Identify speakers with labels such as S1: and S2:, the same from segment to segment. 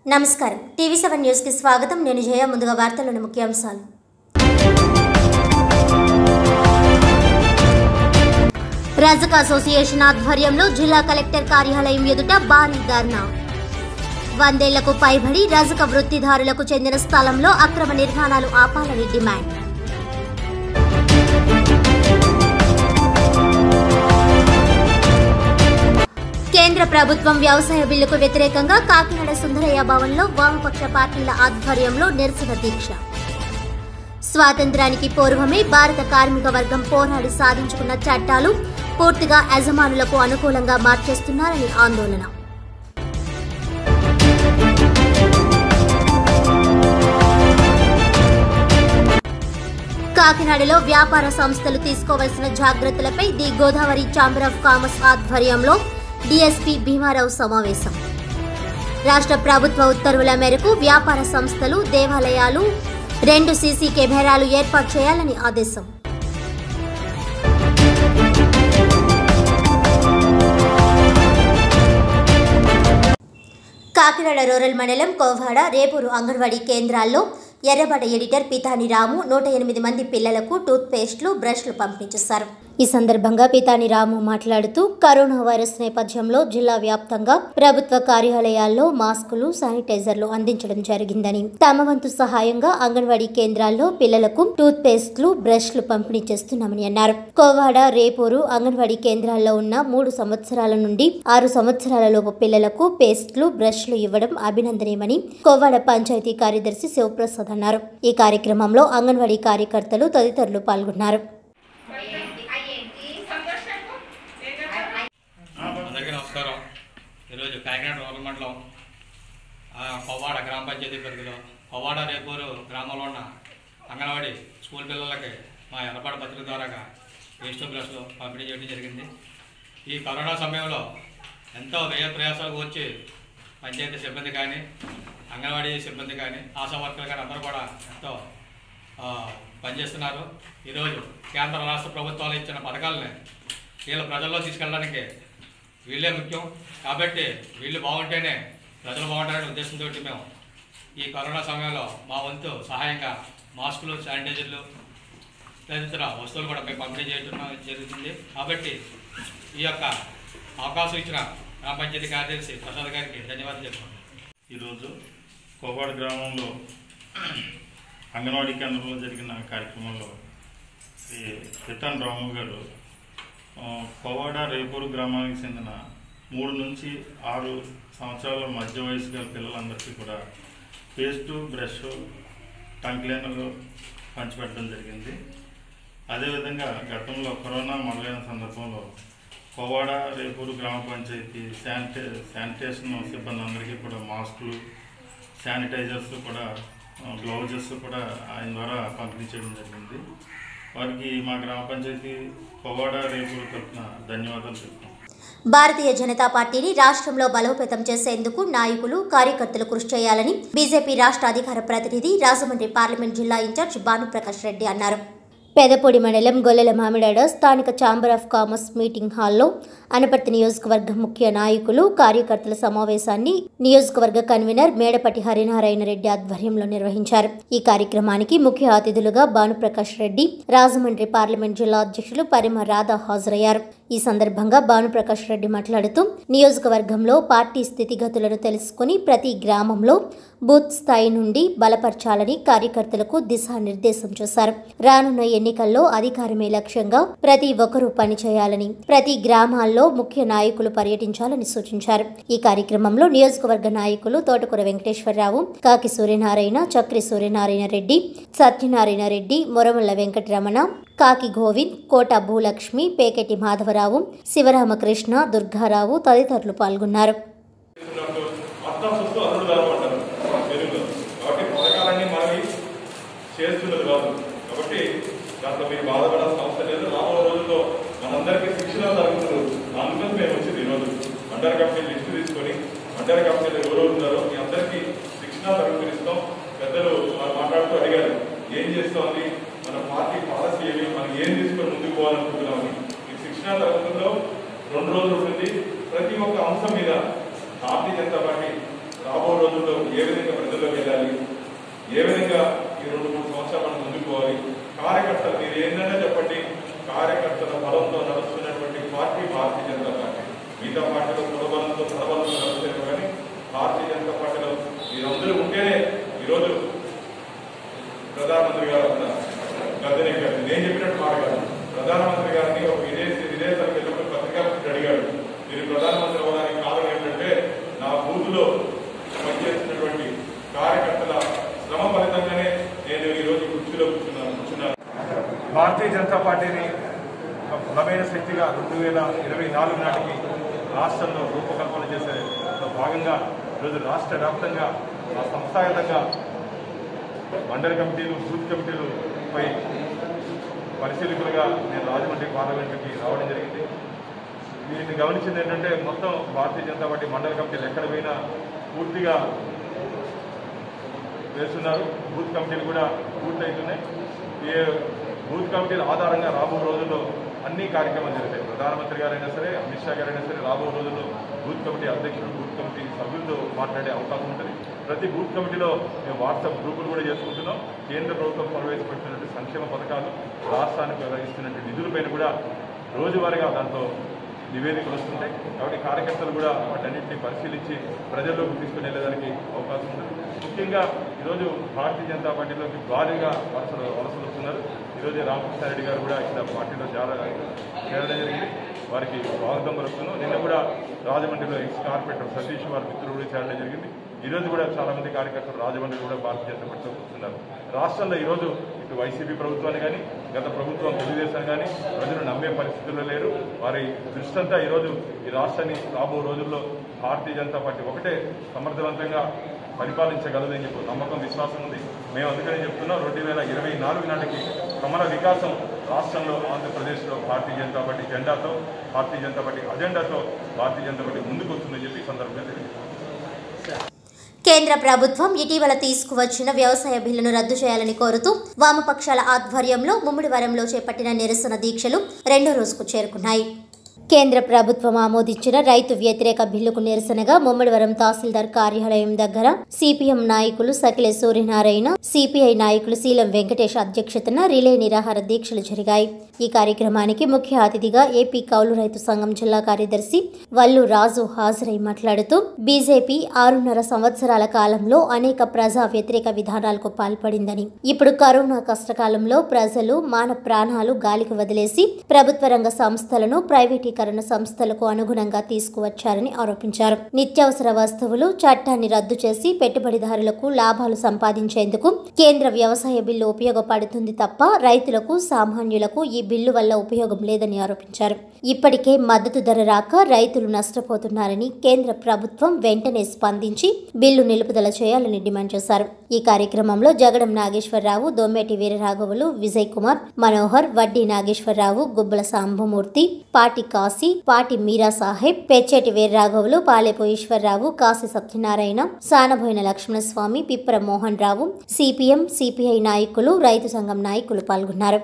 S1: నమస్కారం TV seven న్యూస్కి స్వాగతం నేను జయ ముందుగా వార్తల్లోని ముఖ్యాంశాలు రజక అసోసియేషన్ ఆధ్వర్యంలో జిల్లా కలెక్టర్ కార్యాలయం ఎదుట భారీ ధర్నా వందేళ్లకు పైబడి రజక వృత్తిదారులకు చెందిన స్థలంలో అక్రమ నిర్మాణాలు ఆపాలని డిమాండ్ కేంద్ర ప్రభుత్వం వ్యవసాయ బిల్లుకు వ్యతిరేకంగా కాకినాడ సుందరయ్య భవన్లో వామపక్ష పార్టీల ఆధ్వర్యంలో నిరసన దీక్ష స్వాతంత్రానికి పూర్వమే భారత కార్మిక వర్గం పోరాడి సాధించుకున్న చట్టాలు పూర్తిగా యజమానులకు అనుకూలంగా మార్చేస్తున్నారని ఆందోళన కాకినాడలో వ్యాపార సంస్థలు తీసుకోవాల్సిన జాగ్రత్తలపై the Godavari chamber of commerce ఆధ్వర్యంలో డిఎస్పీ భీమారావు సమావేశం రాష్ట్ర ప్రభుత్వ ఉత్తర్వుల మేరకు వ్యాపార సంస్థలు దేవాలయాలు రెండు సీసీ కెమెరాలు ఏర్పాటు చేయాలని ఆదేశం కాకినాడ రూరల్ మండలం కోవాడ రేపూరు అంగన్వాడీ కేంద్రాల్లో ఎర్రబడ ఎడిటర్ పితాని రాము నూట ఎనిమిది మంది పిల్లలకు టూత్ పేస్ట్లు బ్రష్లు పంపిణీ చేశారు ఈ సందర్భంగా పితాని రాము మాట్లాడుతూ కరోనా వైరస్ నేపథ్యంలో జిల్లా వ్యాప్తంగా ప్రభుత్వ కార్యాలయాల్లో మాస్కులు శానిటైజర్లు అందించడం జరిగిందని తమ వంతు సహాయంగా అంగన్వాడీ కేంద్రాల్లో పిల్లలకు టూత్ పేస్ట్లు బ్రష్లు పంపిణీ చేస్తున్నామని అన్నారు కోవాడ రేపూరు అంగన్వాడీ కేంద్రాల్లో ఉన్న మూడు సంవత్సరాల నుండి ఆరు సంవత్సరాల లోపు పిల్లలకు పేస్ట్లు బ్రష్లు ఇవ్వడం అభినందనీయమని కోవాడ పంచాయతీ కార్యదర్శి శివప్రసాద్ అన్నారు ఈ కార్యక్రమంలో అంగన్వాడీ కార్యకర్తలు తదితరులు పాల్గొన్నారు
S2: అందరికీ నమస్కారం ఈరోజు కాకినాడ రూరల్ మండలం ఆ, పవ్వాడ గ్రామ పంచాయతీ పరిధిలో పవ్వాడ రేపూరు గ్రామంలో ఉన్న అంగన్వాడీ స్కూల్ పిల్లలకి మా ఎర్రపాటు పత్రిక ద్వారాగా వేస్ట్ బ్రష్లు పంపిణీ చేయడం జరిగింది ఈ కరోనా సమయంలో ఎంతో వ్యయ ప్రయాసాలు వచ్చి పంచాయతీ సిబ్బంది కానీ అంగన్వాడీ సిబ్బంది కానీ ఆశా వర్కర్లు కానీ అందరూ కూడా ఎంతో ఆ, పనిచేస్తున్నారు ఈరోజు కేంద్ర రాష్ట్ర ప్రభుత్వాలు ఇచ్చిన పథకాలని వీళ్ళ ప్రజల్లో తీసుకెళ్ళడానికి వీళ్ళే ముఖ్యం కాబట్టి వీళ్ళు బాగుంటేనే ప్రజలు బాగుంటారనే ఉద్దేశంతో మేము ఈ కరోనా సమయంలో మా వంతు సహాయంగా మాస్కులు శానిటైజర్లు తదితర వస్తువులు కూడా మేము పంపిణీ చేయడం జరుగుతుంది కాబట్టి ఈ యొక్క అవకాశం ఇచ్చిన గ్రామ పంచాయతీ కార్యదర్శి ప్రసాద్ గారికి ధన్యవాదాలు చెప్తున్నాను
S3: ఈరోజు కోవాడ గ్రామంలో అంగన్వాడీ కేంద్రంలో జరిగిన కార్యక్రమంలో శ్రీ పితాన్ రాము గారు ఆ, కోవాడ రేపూరు గ్రామానికి చెందిన మూడు నుంచి ఆరు సంవత్సరాల మధ్య వయసు గల పిల్లలందరికీ కూడా పేస్టు బ్రష్ టంగ్ క్లీనర్లు పంచిపెట్టడం జరిగింది అదేవిధంగా గతంలో కరోనా మొదలైన సందర్భంలో కోవాడ రేపూరు గ్రామ పంచాయతీ శానిటే శానిటేషన్ సిబ్బంది అందరికీ కూడా మాస్కులు శానిటైజర్స్ కూడా ఆ, గ్లౌజెస్ కూడా ఆయన ద్వారా పంపిణీ చేయడం జరిగింది వారికి మా గ్రామ పంచాయతీ కోవాడ రేపూరు తరఫున ధన్యవాదాలు చెప్తాం
S1: భారతీయ జనతా పార్టీని రాష్ట్రంలో బలోపేతం చేసేందుకు నాయకులు కార్యకర్తలు కృషి చేయాలని బీజేపీ రాష్ట్ర అధికార ప్రతినిధి రాజమండ్రి పార్లమెంట్ జిల్లా ఇన్ఛార్జ్ భానుప్రకాష్ రెడ్డి అన్నారు పెదపొడి మండలం గొల్లెల మామిడాడ స్థానిక ఛాంబర్ ఆఫ్ కామర్స్ మీటింగ్ హాల్లో అనపర్తి నియోజకవర్గ ముఖ్య నాయకులు కార్యకర్తల సమావేశాన్ని నియోజకవర్గ కన్వీనర్ మేడపటి హరినారాయణ రెడ్డి ఆధ్వర్యంలో నిర్వహించారు ఈ కార్యక్రమానికి ముఖ్య అతిథులుగా భానుప్రకాష్ రెడ్డి రాజమండ్రి పార్లమెంట్ జిల్లా అధ్యక్షులు పరిమ రాధా హాజరయ్యారు ఈ సందర్భంగా భానుప్రకాష్ రెడ్డి మాట్లాడుతూ నియోజకవర్గంలో పార్టీ స్థితిగతులను తెలుసుకుని ప్రతి గ్రామంలో బూత్ స్థాయి నుండి బలపరచాలని కార్యకర్తలకు దిశానిర్దేశం చేశారు రానున్న ఎన్నికల్లో అధికారమే లక్ష్యంగా ప్రతి ఒక్కరూ పనిచేయాలని ప్రతి గ్రామాల్లో ముఖ్య నాయకులు పర్యటించాలని సూచించారు ఈ కార్యక్రమంలో నియోజకవర్గ నాయకులు తోటకూర వెంకటేశ్వరరావు కాకి సూర్యనారాయణ చక్రి సూర్యనారాయణ రెడ్డి సత్యనారాయణ రెడ్డి మొరమల్ల వెంకటరమణ కాకి గోవింద్ కోట భూలక్ష్మి పేకెటి మాధవరావు శివరామకృష్ణ దుర్గారావు తదితరులు పాల్గొన్నారు
S4: చేస్తున్నప్పుడు మొత్తం చుట్టూ అల్లుడు కలవమంటారు తెలుగులో కాబట్టి పథకాలన్నీ మనవి చేస్తున్నది కాదు కాబట్టి దాంట్లో మీరు బాధపడాల్సిన అవసరం లేదు రాబోయే రోజుల్లో మనందరికీ శిక్షణ జరుగుతుంది అందుకని మేము వచ్చింది ఈరోజు మండల కంపెనీ లిస్టు తీసుకొని మండల కంపెనీలు ఎవరు ఉన్నారో మీ అందరికీ శిక్షణ తరగతులు ఇస్తాం పెద్దలు వారు మాట్లాడుతూ అడిగారు ఏం చేస్తోంది మన పార్టీ పాలసీ ఏమి మనం ఏం తీసుకొని ముందుకు పోవాలనుకుంటున్నామని ఈ శిక్షణ తరగతుల్లో రెండు రోజులు ఉంటుంది ప్రతి ఒక్క అంశం మీద భారతీయ జనతా పార్టీ రాబో రోజుల్లో రోజుల్లో ఏ విధంగా ప్రజల్లో వెళ్ళాలి ఏ విధంగా ఈ రెండు మూడు సంవత్సరాలు మనం ముందుకు పోవాలి కార్యకర్తలు మీరు ఏంటంటే చెప్పండి కార్యకర్తల బలంతో నడుస్తున్నటువంటి పార్టీ భారతీయ జనతా పార్టీ మిగతా పార్టీలో కులబలంతో ధనబలంతో నడుస్తారు కానీ భారతీయ జనతా పార్టీలో మీరందరూ ఉంటేనే ఈరోజు ప్రధానమంత్రి గారు ఉన్నారు గద్దెనే గారు నేను చెప్పినట్టు మాట కాదు ప్రధానమంత్రి గారిని ఒక విదేశీ విదేశాలకు వెళ్ళినప్పుడు పత్రికా మిత్రుడు అడిగాడు మీరు ప్రధానమంత్రి అవ్వడానికి కారణం ఏంటంటే నా బూతులో పనిచేస్తున్నటువంటి కార్యకర్తల శ్రమ ఫలితంగానే నేను ఈ రోజు కుర్చీలో కూర్చున్నాను కూర్చున్నాను భారతీయ జనతా పార్టీని ఒక బలమైన శక్తిగా రెండు వేల ఇరవై నాలుగు నాటికి రాష్ట్రంలో రూపకల్పన చేసే భాగంగా ఈరోజు రాష్ట్ర వ్యాప్తంగా ఆ సంస్థాగతంగా మండల కమిటీలు బూత్ కమిటీలు పై పరిశీలకులుగా నేను రాజమండ్రి పార్లమెంట్కి రావడం జరిగింది దీన్ని గమనించింది ఏంటంటే మొత్తం భారతీయ జనతా పార్టీ మండల కమిటీలు ఎక్కడ పోయినా పూర్తిగా వేస్తున్నారు బూత్ కమిటీలు కూడా పూర్తవుతున్నాయి ఏ బూత్ కమిటీల ఆధారంగా రాబో రోజుల్లో అన్ని కార్యక్రమాలు జరుగుతాయి ప్రధానమంత్రి గారైనా సరే అమిత్ షా గారైనా సరే రాబో రోజుల్లో బూత్ కమిటీ అధ్యక్షుడు బూత్ కమిటీ సభ్యులతో మాట్లాడే అవకాశం ఉంటుంది ప్రతి బూత్ కమిటీలో మేము వాట్సాప్ గ్రూపులు కూడా చేసుకుంటున్నాం కేంద్ర ప్రభుత్వం ప్రవేశపెట్టినటువంటి సంక్షేమ పథకాలు రాష్ట్రానికి ఇస్తున్నటువంటి నిధులపైన కూడా రోజువారీగా దాంతో నివేదికలు వస్తుంటాయి కాబట్టి కార్యకర్తలు కూడా వాటన్నింటినీ పరిశీలించి ప్రజల్లోకి తీసుకుని వెళ్ళడానికి అవకాశం ఉంది ముఖ్యంగా ఈరోజు భారతీయ జనతా పార్టీలోకి భారీగా వలసలు వలసలు వస్తున్నారు ఈరోజు రామకృష్ణారెడ్డి గారు కూడా ఇక్కడ పార్టీలో చాలా చేరడం జరిగింది వారికి స్వాగతం పలుకుతున్నాం నిన్న కూడా రాజమండ్రిలో ఎక్స్ కార్పొరేటర్ సతీష్ వారి మిత్రులు కూడా చేరడం జరిగింది ఈ రోజు కూడా చాలా మంది కార్యకర్తలు రాజమండ్రి కూడా భారతీయ జనతా పార్టీలో వస్తున్నారు రాష్ట్రంలో ఈరోజు ఇటు వైసీపీ ప్రభుత్వాన్ని కానీ గత ప్రభుత్వం తెలుగుదేశం కానీ ప్రజలు నమ్మే పరిస్థితుల్లో లేరు వారి దృష్టి అంతా ఈరోజు ఈ రాష్ట్రాన్ని రాబో రోజుల్లో భారతీయ జనతా పార్టీ ఒకటే సమర్థవంతంగా పరిపాలించగలదని చెప్పి నమ్మకం విశ్వాసం ఉంది మేము అందుకనే చెప్తున్నాం రెండు వేల ఇరవై నాలుగు నాటికి సమర వికాసం రాష్ట్రంలో ఆంధ్రప్రదేశ్లో భారతీయ జనతా పార్టీ జెండాతో భారతీయ జనతా పార్టీ అజెండాతో భారతీయ జనతా పార్టీ ముందుకు వస్తుందని చెప్పి ఈ సందర్భంగా తెలియదు
S1: కేంద్ర ప్రభుత్వం ఇటీవల తీసుకువచ్చిన వ్యవసాయ బిల్లును రద్దు చేయాలని కోరుతూ వామపక్షాల ఆధ్వర్యంలో ముమ్మిడివరంలో చేపట్టిన నిరసన దీక్షలు రెండో రోజుకు చేరుకున్నాయి కేంద్ర ప్రభుత్వం ఆమోదించిన రైతు వ్యతిరేక బిల్లుకు నిరసనగా ముమ్మడివరం తహసీల్దార్ కార్యాలయం దగ్గర సిపిఎం నాయకులు సకిలే సూర్యనారాయణ సిపిఐ నాయకులు శీలం వెంకటేష్ అధ్యక్షతన రిలే నిరాహార దీక్షలు జరిగాయి ఈ కార్యక్రమానికి ముఖ్య అతిథిగా ఏపీ కౌలు రైతు సంఘం జిల్లా కార్యదర్శి వల్లు రాజు హాజరై మాట్లాడుతూ బీజేపీ ఆరున్నర సంవత్సరాల కాలంలో అనేక ప్రజా వ్యతిరేక విధానాలకు పాల్పడిందని ఇప్పుడు కరోనా కష్టకాలంలో ప్రజలు మాన ప్రాణాలు గాలికి వదిలేసి ప్రభుత్వ రంగ సంస్థలను ప్రైవేటీకరణ సంస్థలకు అనుగుణంగా తీసుకువచ్చారని ఆరోపించారు నిత్యావసర వస్తువులు చట్టాన్ని రద్దు చేసి పెట్టుబడిదారులకు లాభాలు సంపాదించేందుకు కేంద్ర వ్యవసాయ బిల్లు ఉపయోగపడుతుంది తప్ప రైతులకు సామాన్యులకు ఈ బిల్లు వల్ల ఉపయోగం లేదని ఆరోపించారు ఇప్పటికే మద్దతు ధర రాక రైతులు నష్టపోతున్నారని కేంద్ర ప్రభుత్వం వెంటనే స్పందించి బిల్లు నిలుపుదల చేయాలని డిమాండ్ చేశారు ఈ కార్యక్రమంలో జగడం నాగేశ్వరరావు దొమ్మేటి వీరరాఘవులు విజయ్ కుమార్ మనోహర్ వడ్డీ నాగేశ్వరరావు గుబ్బల సాంబమూర్తి పాటి కాశీ పాటి మీరా సాహెబ్ పెచ్చేటి వీరరాఘవులు పాలెపు ఈశ్వరరావు కాశీ సత్యనారాయణ సానబోయిన లక్ష్మణస్వామి పిప్పర మోహన్ రావు సిపిఎం సిపిఐ నాయకులు రైతు సంఘం నాయకులు పాల్గొన్నారు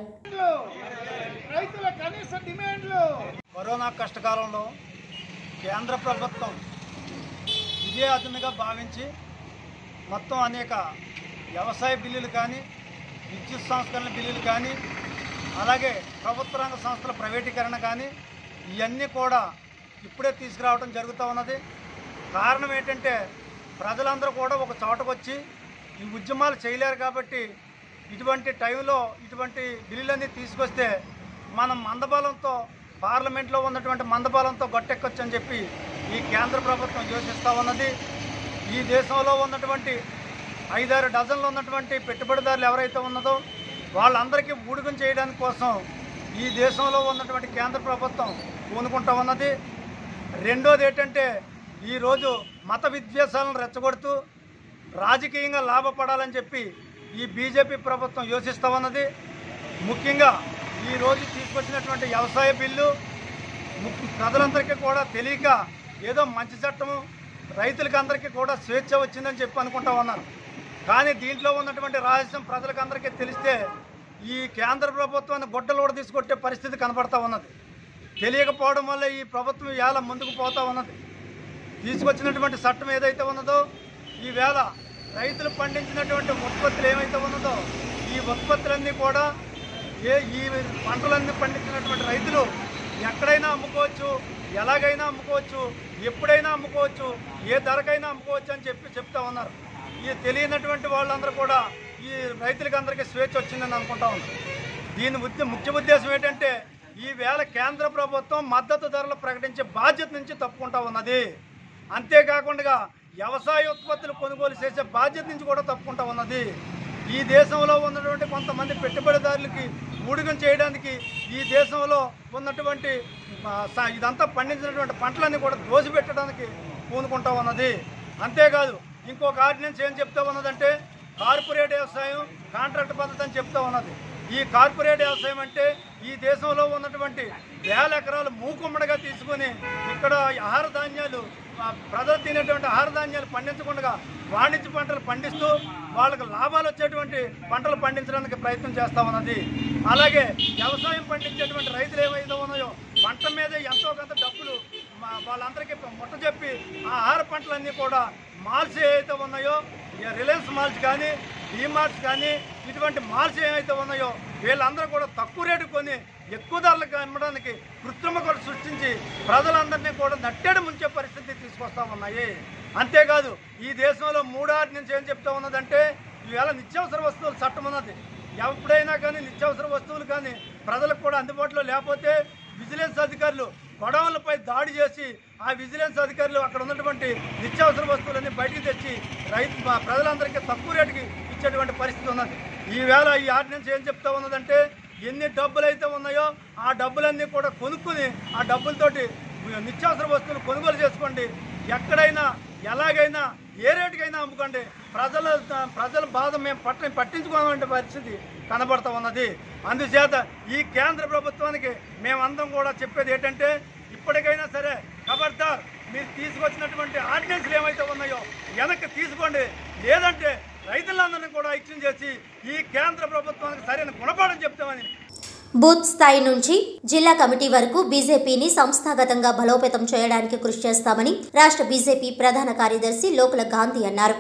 S5: రైతుల కనీస డిమాండ్లు కరోనా కష్టకాలంలో కేంద్ర ప్రభుత్వం ఇదే అదునుగా భావించి మొత్తం అనేక వ్యవసాయ బిల్లులు కానీ విద్యుత్ సంస్కరణ బిల్లులు కానీ అలాగే ప్రభుత్వ రంగ సంస్థల ప్రైవేటీకరణ కానీ ఇవన్నీ కూడా ఇప్పుడే తీసుకురావడం జరుగుతూ ఉన్నది కారణం ఏంటంటే ప్రజలందరూ కూడా ఒక చోటకు వచ్చి ఈ ఉద్యమాలు చేయలేరు కాబట్టి ఇటువంటి టైంలో ఇటువంటి బిల్లులన్నీ తీసుకొస్తే మనం మందబలంతో పార్లమెంట్లో ఉన్నటువంటి మందబలంతో గట్టెక్కొచ్చు అని చెప్పి ఈ కేంద్ర ప్రభుత్వం యోచిస్తూ ఉన్నది ఈ దేశంలో ఉన్నటువంటి ఐదారు డజన్లు ఉన్నటువంటి పెట్టుబడిదారులు ఎవరైతే ఉన్నదో వాళ్ళందరికీ ఊడుగం చేయడానికి కోసం ఈ దేశంలో ఉన్నటువంటి కేంద్ర ప్రభుత్వం పూనుకుంటా ఉన్నది రెండోది ఏంటంటే ఈరోజు మత విద్వేషాలను రెచ్చగొడుతూ రాజకీయంగా లాభపడాలని చెప్పి ఈ బీజేపీ ప్రభుత్వం యోచిస్తూ ఉన్నది ముఖ్యంగా ఈరోజు తీసుకొచ్చినటువంటి వ్యవసాయ బిల్లు ము- ప్రజలందరికీ కూడా తెలియక ఏదో మంచి చట్టము రైతులకి అందరికీ కూడా స్వేచ్ఛ వచ్చిందని చెప్పి అనుకుంటా ఉన్నారు కానీ దీంట్లో ఉన్నటువంటి రహస్యం ప్రజలకు అందరికీ తెలిస్తే ఈ కేంద్ర ప్రభుత్వాన్ని గుడ్డలు కూడా తీసుకొట్టే పరిస్థితి కనబడతా ఉన్నది తెలియకపోవడం వల్ల ఈ ప్రభుత్వం ఎలా ముందుకు పోతా ఉన్నది తీసుకొచ్చినటువంటి చట్టం ఏదైతే ఉన్నదో ఈవేళ రైతులు పండించినటువంటి ఉత్పత్తులు ఏమైతే ఉన్నదో ఈ ఉత్పత్తులన్నీ కూడా ఏ ఈ పంటలన్నీ పండించినటువంటి రైతులు ఎక్కడైనా అమ్ముకోవచ్చు ఎలాగైనా అమ్ముకోవచ్చు ఎప్పుడైనా అమ్ముకోవచ్చు ఏ ధరకైనా అమ్ముకోవచ్చు అని చెప్పి చెప్తా ఉన్నారు ఈ తెలియనటువంటి వాళ్ళందరూ కూడా ఈ రైతులకి అందరికీ స్వేచ్ఛ వచ్చిందని అనుకుంటా ఉన్నారు దీని ఉద్ద ముఖ్య ఉద్దేశం ఏంటంటే ఈ వేళ కేంద్ర ప్రభుత్వం మద్దతు ధరలు ప్రకటించే బాధ్యత నుంచి తప్పుకుంటా ఉన్నది అంతేకాకుండా వ్యవసాయ ఉత్పత్తులు కొనుగోలు చేసే బాధ్యత నుంచి కూడా తప్పుకుంటా ఉన్నది ఈ దేశంలో ఉన్నటువంటి కొంతమంది పెట్టుబడిదారులకి ఊడిగం చేయడానికి ఈ దేశంలో ఉన్నటువంటి ఆ, స- ఇదంతా పండించినటువంటి పంటలన్నీ కూడా దోసిపెట్టడానికి పూనుకుంటా ఉన్నది అంతేకాదు ఇంకొక ఆర్డినెన్స్ ఏం చెప్తా ఉన్నదంటే కార్పొరేట్ వ్యవసాయం కాంట్రాక్ట్ పద్ధతి అని చెప్తా ఉన్నది ఈ కార్పొరేట్ వ్యవసాయం అంటే ఈ దేశంలో ఉన్నటువంటి వేల ఎకరాలు మూకుమ్మడిగా తీసుకొని ఇక్కడ ఆహార ధాన్యాలు ఆ, ప్రజలు తినేటువంటి ఆహార ధాన్యాలు పండించకుండా వాణిజ్య పంటలు పండిస్తూ వాళ్ళకి లాభాలు వచ్చేటువంటి పంటలు పండించడానికి ప్రయత్నం చేస్తా ఉన్నది అలాగే వ్యవసాయం పండించేటువంటి రైతులు ఏవైతే ఉన్నాయో పంట మీద ఎంతో కొంత డబ్బులు మా- వాళ్ళందరికీ ముట్ట చెప్పి ఆ ఆహార పంటలన్నీ కూడా మాల్స్ ఏవైతే ఉన్నాయో ఈ రిలయన్స్ మాల్స్ కానీ మార్ట్స్ కానీ ఇటువంటి మాల్స్ ఏవైతే ఉన్నాయో వీళ్ళందరూ కూడా తక్కువ రేటు కొని ఎక్కువ ధరలకు అమ్మడానికి కృత్రిమ కూడా సృష్టించి ప్రజలందరినీ కూడా నట్టేడు ముంచే పరిస్థితి తీసుకొస్తా ఉన్నాయి అంతేకాదు ఈ దేశంలో మూడాటి నుంచి ఏం చెప్తా ఉన్నదంటే ఈవేళ నిత్యావసర వస్తువులు చట్టం ఉన్నది ఎప్పుడైనా కానీ నిత్యావసర వస్తువులు కానీ ప్రజలకు కూడా అందుబాటులో లేకపోతే విజిలెన్స్ అధికారులు గొడవలపై దాడి చేసి ఆ విజిలెన్స్ అధికారులు అక్కడ ఉన్నటువంటి నిత్యావసర వస్తువులన్నీ బయటికి తెచ్చి రైతు మా ప్రజలందరికీ తక్కువ రేటుకి ఇచ్చేటువంటి పరిస్థితి ఉన్నది ఈవేళ ఈ ఆర్డినెన్స్ ఏం చెప్తా ఉన్నదంటే ఎన్ని డబ్బులు అయితే ఉన్నాయో ఆ డబ్బులన్నీ కూడా కొనుక్కుని ఆ డబ్బులతోటి నిత్యావసర వస్తువులు కొనుగోలు చేసుకోండి ఎక్కడైనా ఎలాగైనా ఏ రేటుకైనా అమ్ముకోండి ప్రజల ప్రజల బాధ మేము పట్ట పట్టించుకోవాలంటే పరిస్థితి కనబడతా ఉన్నది అందుచేత ఈ కేంద్ర ప్రభుత్వానికి మేమందరం కూడా చెప్పేది ఏంటంటే ఇప్పటికైనా సరే ఖబర్దార్ మీరు తీసుకొచ్చినటువంటి ఆర్డినెన్స్లు ఏమైతే ఉన్నాయో వెనక్కి తీసుకోండి లేదంటే రైతులందరినీ కూడా ఐక్యం చేసి ఈ కేంద్ర ప్రభుత్వానికి సరైన గుణపాఠం చెప్తామని
S1: బూత్ స్థాయి నుంచి జిల్లా కమిటీ వరకు బీజేపీని సంస్థాగతంగా బలోపేతం చేయడానికి కృషి చేస్తామని రాష్ట్ర బీజేపీ ప్రధాన కార్యదర్శి లోకుల గాంధీ అన్నారు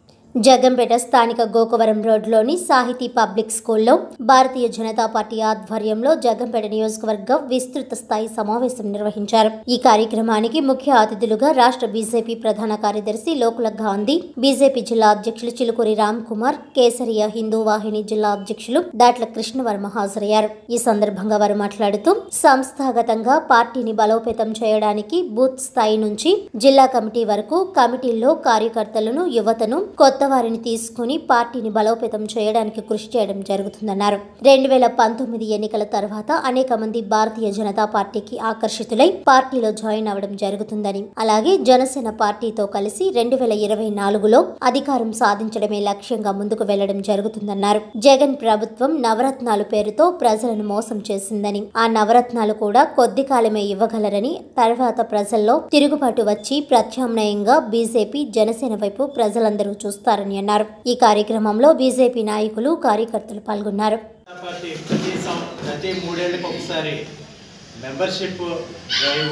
S1: జగంపేట స్థానిక గోకవరం రోడ్లోని సాహితీ పబ్లిక్ స్కూల్లో భారతీయ జనతా పార్టీ ఆధ్వర్యంలో జగంపేట నియోజకవర్గం విస్తృత స్థాయి సమావేశం నిర్వహించారు ఈ కార్యక్రమానికి ముఖ్య అతిథులుగా రాష్ట్ర బీజేపీ ప్రధాన కార్యదర్శి లోకుల గాంధీ బీజేపీ జిల్లా అధ్యక్షులు చిలుకూరి రామ్ కుమార్ కేసరియ హిందూ వాహిని జిల్లా అధ్యక్షులు దాట్ల కృష్ణవర్మ హాజరయ్యారు ఈ సందర్భంగా వారు మాట్లాడుతూ సంస్థాగతంగా పార్టీని బలోపేతం చేయడానికి బూత్ స్థాయి నుంచి జిల్లా కమిటీ వరకు కమిటీల్లో కార్యకర్తలను యువతను కొత్త వారిని తీసుకుని పార్టీని బలోపేతం చేయడానికి కృషి చేయడం జరుగుతుందన్నారు రెండు వేల పంతొమ్మిది ఎన్నికల తర్వాత అనేక మంది భారతీయ జనతా పార్టీకి ఆకర్షితులై పార్టీలో జాయిన్ అవ్వడం జరుగుతుందని అలాగే జనసేన పార్టీతో కలిసి రెండు వేల ఇరవై నాలుగులో అధికారం సాధించడమే లక్ష్యంగా ముందుకు వెళ్లడం జరుగుతుందన్నారు జగన్ ప్రభుత్వం నవరత్నాలు పేరుతో ప్రజలను మోసం చేసిందని ఆ నవరత్నాలు కూడా కొద్ది కాలమే ఇవ్వగలరని తర్వాత ప్రజల్లో తిరుగుబాటు వచ్చి ప్రత్యామ్నాయంగా బీజేపీ జనసేన వైపు ప్రజలందరూ చూస్తారని అన్నారు ఈ కార్యక్రమంలో బీజేపీ నాయకులు కార్యకర్తలు పాల్గొన్నారు
S6: జనతా పార్టీ ప్రతి సం ప్రతి మూడేళ్ళకి ఒకసారి మెంబర్షిప్ డ్రైవ్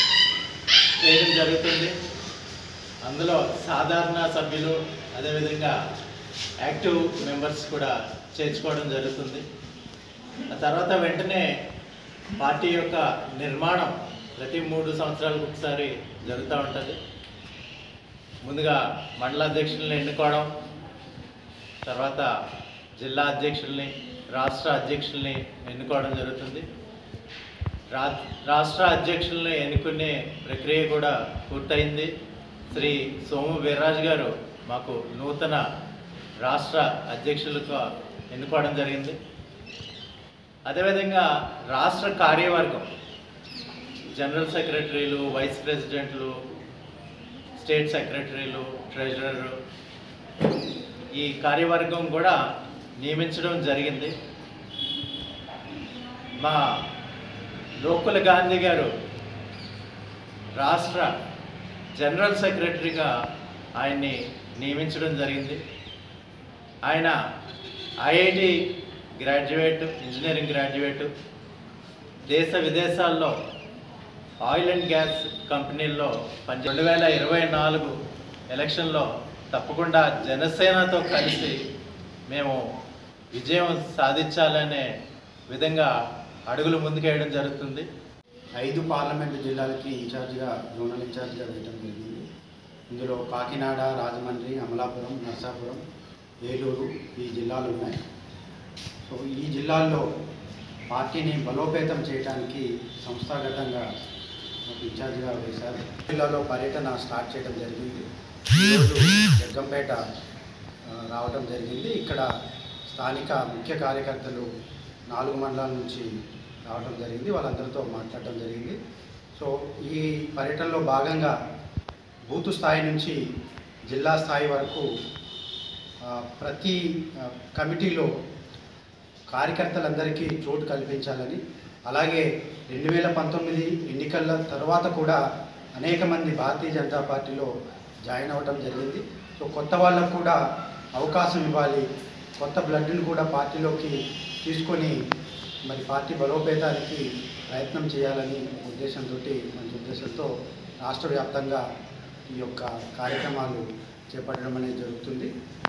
S6: చేయడం జరుగుతుంది అందులో సాధారణ సభ్యులు అదేవిధంగా యాక్టివ్ మెంబర్స్ కూడా చేర్చుకోవడం జరుగుతుంది ఆ తర్వాత వెంటనే పార్టీ యొక్క నిర్మాణం ప్రతి మూడు సంవత్సరాలకు ఒకసారి జరుగుతూ ఉంటుంది ముందుగా మండల అధ్యక్షులను ఎన్నుకోవడం తర్వాత జిల్లా అధ్యక్షుల్ని రాష్ట్ర అధ్యక్షుల్ని ఎన్నుకోవడం జరుగుతుంది రా రాష్ట్ర అధ్యక్షుల్ని ఎన్నుకునే ప్రక్రియ కూడా పూర్తయింది శ్రీ సోము వీర్రాజు గారు మాకు నూతన రాష్ట్ర అధ్యక్షులుగా ఎన్నుకోవడం జరిగింది అదేవిధంగా రాష్ట్ర కార్యవర్గం జనరల్ సెక్రటరీలు వైస్ ప్రెసిడెంట్లు స్టేట్ సెక్రటరీలు ట్రెజరర్ ఈ కార్యవర్గం కూడా నియమించడం జరిగింది మా లోకుల గాంధీ గారు రాష్ట్ర జనరల్ సెక్రటరీగా ఆయన్ని నియమించడం జరిగింది ఆయన ఐఐటి గ్రాడ్యుయేట్ ఇంజనీరింగ్ గ్రాడ్యుయేట్ దేశ విదేశాల్లో ఆయిల్ అండ్ గ్యాస్ కంపెనీల్లో పని రెండు వేల ఇరవై నాలుగు ఎలక్షన్లో తప్పకుండా జనసేనతో కలిసి మేము విజయం సాధించాలనే విధంగా అడుగులు ముందుకేయడం జరుగుతుంది
S7: ఐదు పార్లమెంటు జిల్లాలకి ఇన్ఛార్జిగా జోనల్ ఇన్ఛార్జిగా వేయడం జరిగింది ఇందులో కాకినాడ రాజమండ్రి అమలాపురం నర్సాపురం ఏలూరు ఈ జిల్లాలు ఉన్నాయి సో ఈ జిల్లాల్లో పార్టీని బలోపేతం చేయడానికి సంస్థాగతంగా నాకు ఇన్ఛార్జిగా వేశారు జిల్లాలో పర్యటన స్టార్ట్ చేయడం జరిగింది ఈరోజు జగ్గంపేట ఆ, రావడం జరిగింది ఇక్కడ స్థానిక ముఖ్య కార్యకర్తలు నాలుగు మండలాల నుంచి రావడం జరిగింది వాళ్ళందరితో మాట్లాడడం జరిగింది సో ఈ పర్యటనలో భాగంగా బూతు స్థాయి నుంచి జిల్లా స్థాయి వరకు ఆ, ప్రతి ఆ, కమిటీలో కార్యకర్తలందరికీ చోటు కల్పించాలని అలాగే రెండు వేల పంతొమ్మిది ఎన్నికల తర్వాత కూడా అనేక మంది భారతీయ జనతా పార్టీలో జాయిన్ అవ్వడం జరిగింది సో కొత్త వాళ్ళకు కూడా అవకాశం ఇవ్వాలి కొత్త బ్లడ్ని కూడా పార్టీలోకి తీసుకొని మరి పార్టీ బలోపేతానికి ప్రయత్నం చేయాలని ఉద్దేశంతో మంచి ఉద్దేశంతో రాష్ట్ర వ్యాప్తంగా ఈ యొక్క కార్యక్రమాలు చేపట్టడం అనేది జరుగుతుంది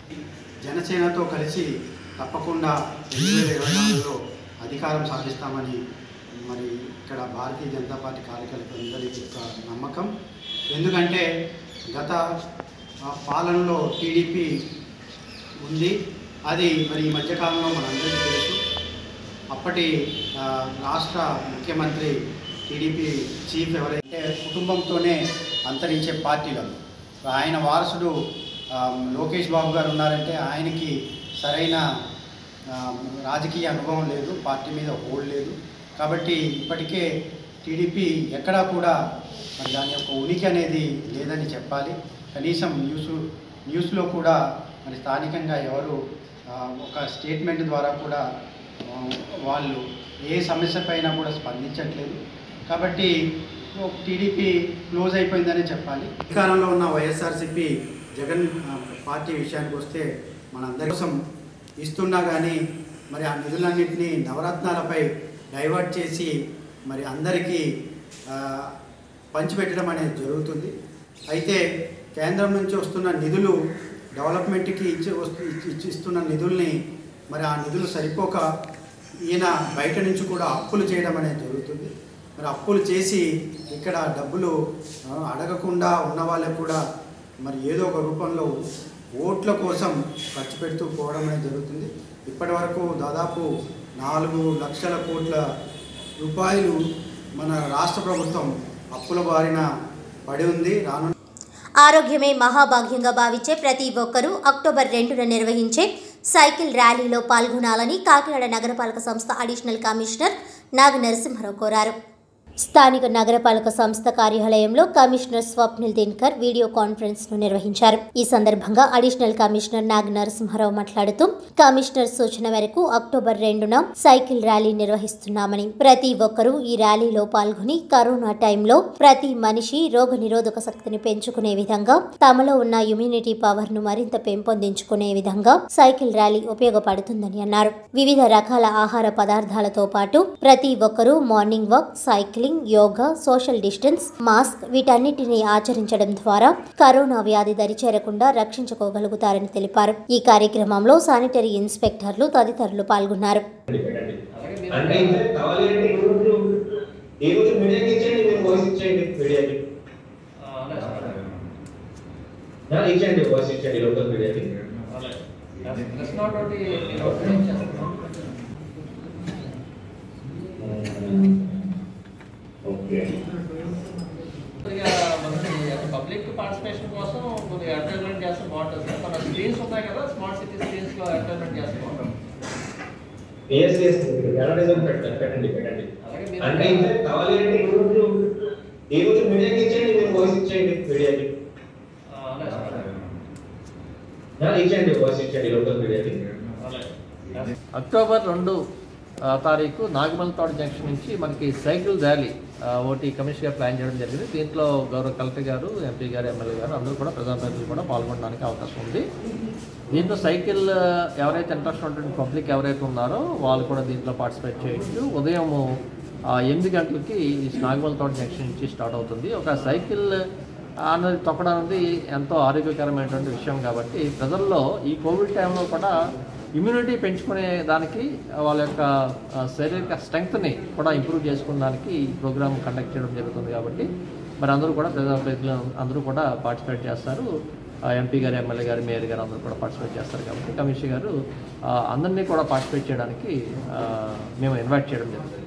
S7: జనసేనతో కలిసి తప్పకుండా రెండు వేల ఇరవై నాలుగులో అధికారం సాధిస్తామని మరి ఇక్కడ భారతీయ జనతా పార్టీ కార్యకర్తలందరి యొక్క నమ్మకం ఎందుకంటే గత ఆ, పాలనలో టీడీపీ ఉంది అది మరి ఈ మధ్యకాలంలో మనందరికీ తెలుసు అప్పటి ఆ, రాష్ట్ర ముఖ్యమంత్రి టీడీపీ చీఫ్ ఎవరైతే కుటుంబంతోనే అంతరించే పార్టీలలో ఆయన వారసుడు ఆ, లోకేష్ బాబు గారు ఉన్నారంటే ఆయనకి సరైన ఆ, రాజకీయ అనుభవం లేదు పార్టీ మీద హోల్డ్ లేదు కాబట్టి ఇప్పటికే టీడీపీ ఎక్కడా కూడా మరి దాని యొక్క ఉనికి అనేది లేదని చెప్పాలి కనీసం న్యూస్ న్యూస్లో కూడా మరి స్థానికంగా ఎవరు ఆ, ఒక స్టేట్మెంట్ ద్వారా కూడా ఆ, వాళ్ళు ఏ సమస్య పైన కూడా స్పందించట్లేదు కాబట్టి టీడీపీ క్లోజ్ అయిపోయిందనే చెప్పాలి అధికారంలో ఉన్న వైఎస్ఆర్సీపీ జగన్ ఆ, పార్టీ విషయానికి వస్తే మనందరి కోసం ఇస్తున్నా కానీ మరి ఆ నిధులన్నింటినీ నవరత్నాలపై డైవర్ట్ చేసి మరి అందరికీ ఆ, పంచిపెట్టడం అనేది జరుగుతుంది అయితే కేంద్రం నుంచి వస్తున్న నిధులు డెవలప్మెంట్కి ఇచ్చి వస్తు ఇచ్చి- ఇచ్చి ఇస్తున్న నిధుల్ని మరి ఆ నిధులు సరిపోక ఈయన బయట నుంచి కూడా అప్పులు చేయడం అనేది జరుగుతుంది మరి అప్పులు చేసి ఇక్కడ డబ్బులు ఆ, అడగకుండా ఉన్న వాళ్ళకు కూడా మరి ఏదో ఒక రూపంలో ఓట్ల కోసం ఖర్చు పెడుతూ పోవడం అనేది జరుగుతుంది ఇప్పటి వరకు దాదాపు నాలుగు లక్షల కోట్ల రూపాయలు మన రాష్ట్ర ప్రభుత్వం అప్పుల బారిన పడి ఉంది రాను
S1: ఆరోగ్యమే మహాభాగ్యంగా భావించే ప్రతి ఒక్కరూ అక్టోబర్ రెండున నిర్వహించే సైకిల్ ర్యాలీలో పాల్గొనాలని కాకినాడ నగరపాలక సంస్థ అడిషనల్ కమిషనర్ నాగ నరసింహారావు కోరారు స్థానిక నగరపాలక సంస్థ కార్యాలయంలో commissioner Swapnil Dinkar video conference ను నిర్వహించారు ఈ సందర్భంగా అడిషనల్ కమిషనర్ నాగ నరసింహారావు మాట్లాడుతూ కమిషనర్ సూచన మేరకు అక్టోబర్ రెండున సైకిల్ ర్యాలీ నిర్వహిస్తున్నామని ప్రతి ఒక్కరూ ఈ ర్యాలీలో పాల్గొని కరోనా టైంలో ప్రతి మనిషి రోగ నిరోధక శక్తిని పెంచుకునే విధంగా తమలో ఉన్న ఇమ్యూనిటీ పవర్ ను మరింత పెంపొందించుకునే విధంగా సైకిల్ ర్యాలీ ఉపయోగపడుతుందని అన్నారు వివిధ రకాల ఆహార పదార్థాలతో పాటు ప్రతి ఒక్కరూ morning walk cycling yoga social distance mask వీటన్నిటిని ఆచరించడం ద్వారా కరోనా వ్యాధి దరిచేరకుండా రక్షించుకోగలుగుతారని తెలిపారు ఈ కార్యక్రమంలో శానిటరీ ఇన్స్పెక్టర్లు తదితరులు పాల్గొన్నారు
S8: అంటే ఇంకా కావాలి అంటే ఈ రోజు ఈ రోజు మీడియాకి ఇచ్చేయండి మీరు వాయిస్ ఇచ్చేయండి మీడియాకి నా ఇచ్చేయండి వాయిస్ ఇచ్చేయండి లోకల్ మీడియాకి ఓకే
S9: కొద్దిగా మనకి పబ్లిక్ పార్టిసిపేషన్ కోసం కొద్దిగా అడ్వర్టైజ్మెంట్ చేస్తే బాగుంటుంది సార్ మన స్క్రీన్స్ ఉన్నాయి కదా స్మార్ట్ సిటీ స్క్రీన్స్ లో అడ్వర్టైజ్మెంట్ చేస్తే బాగుంటుంది
S8: ఎస్ ఎస్ అడ్వర్టైజ్మెంట్ పెట్టండి పెట్టండి పెట్టండి
S9: అలాగే మీరు
S8: అంటే ఇంకా కావాలి అంటే ఈ రోజు ఈ రోజు మీడియాకి ఇచ్చేయండి మీరు వాయిస్ ఇచ్చేయండి మీడియాకి
S9: ఆ, అలాగే సార్.
S8: నా ఇచ్చేయండి వాయిస్ ఇచ్చేయండి లోకల్ మీడియాకి
S9: అక్టోబర్ రెండు ఆ, తారీఖు నాగమల్తాడు జంక్షన్ నుంచి మనకి సైకిల్ ర్యాలీ ఆ, ఒకటి కమిషన్ గారు ప్లాన్ చేయడం జరిగింది దీంట్లో గౌరవ కలెక్టర్ గారు ఎంపీ గారు ఎమ్మెల్యే గారు అందరూ కూడా ప్రధానమంత్రులు కూడా పాల్గొనడానికి అవకాశం ఉంది దీంట్లో సైకిల్ ఆ, ఎవరైతే ఇంట్రెస్ట్ ఉంటుంది పబ్లిక్ ఎవరైతే ఉన్నారో వాళ్ళు కూడా దీంట్లో పార్టిసిపేట్ చేయొచ్చు ఉదయం ఆ, ఎనిమిది గంటలకి ఈ నాగమల్తాడు జంక్షన్ నుంచి స్టార్ట్ అవుతుంది ఒక సైకిల్ అన్నది తొక్కడం అనేది ఎంతో ఆరోగ్యకరమైనటువంటి విషయం కాబట్టి ప్రజల్లో ఈ కోవిడ్ టైంలో కూడా ఇమ్యూనిటీ పెంచుకునే దానికి వాళ్ళ యొక్క ఆ, శారీరక స్ట్రెంగ్త్ని కూడా ఇంప్రూవ్ చేసుకునే దానికి ఈ ప్రోగ్రామ్ కండక్ట్ చేయడం జరుగుతుంది కాబట్టి మరి అందరూ కూడా ప్రజాప్రతినిధులు అందరూ కూడా పార్టిసిపేట్ చేస్తారు ఆ, ఎంపీ గారు ఎమ్మెల్యే గారు మేయర్ గారు అందరూ కూడా పార్టిసిపేట్ చేస్తారు కాబట్టి కమిషనర్ గారు ఆ, అందరినీ కూడా పార్టిసిపేట్ చేయడానికి ఆ, మేము ఇన్వైట్ చేయడం జరుగుతుంది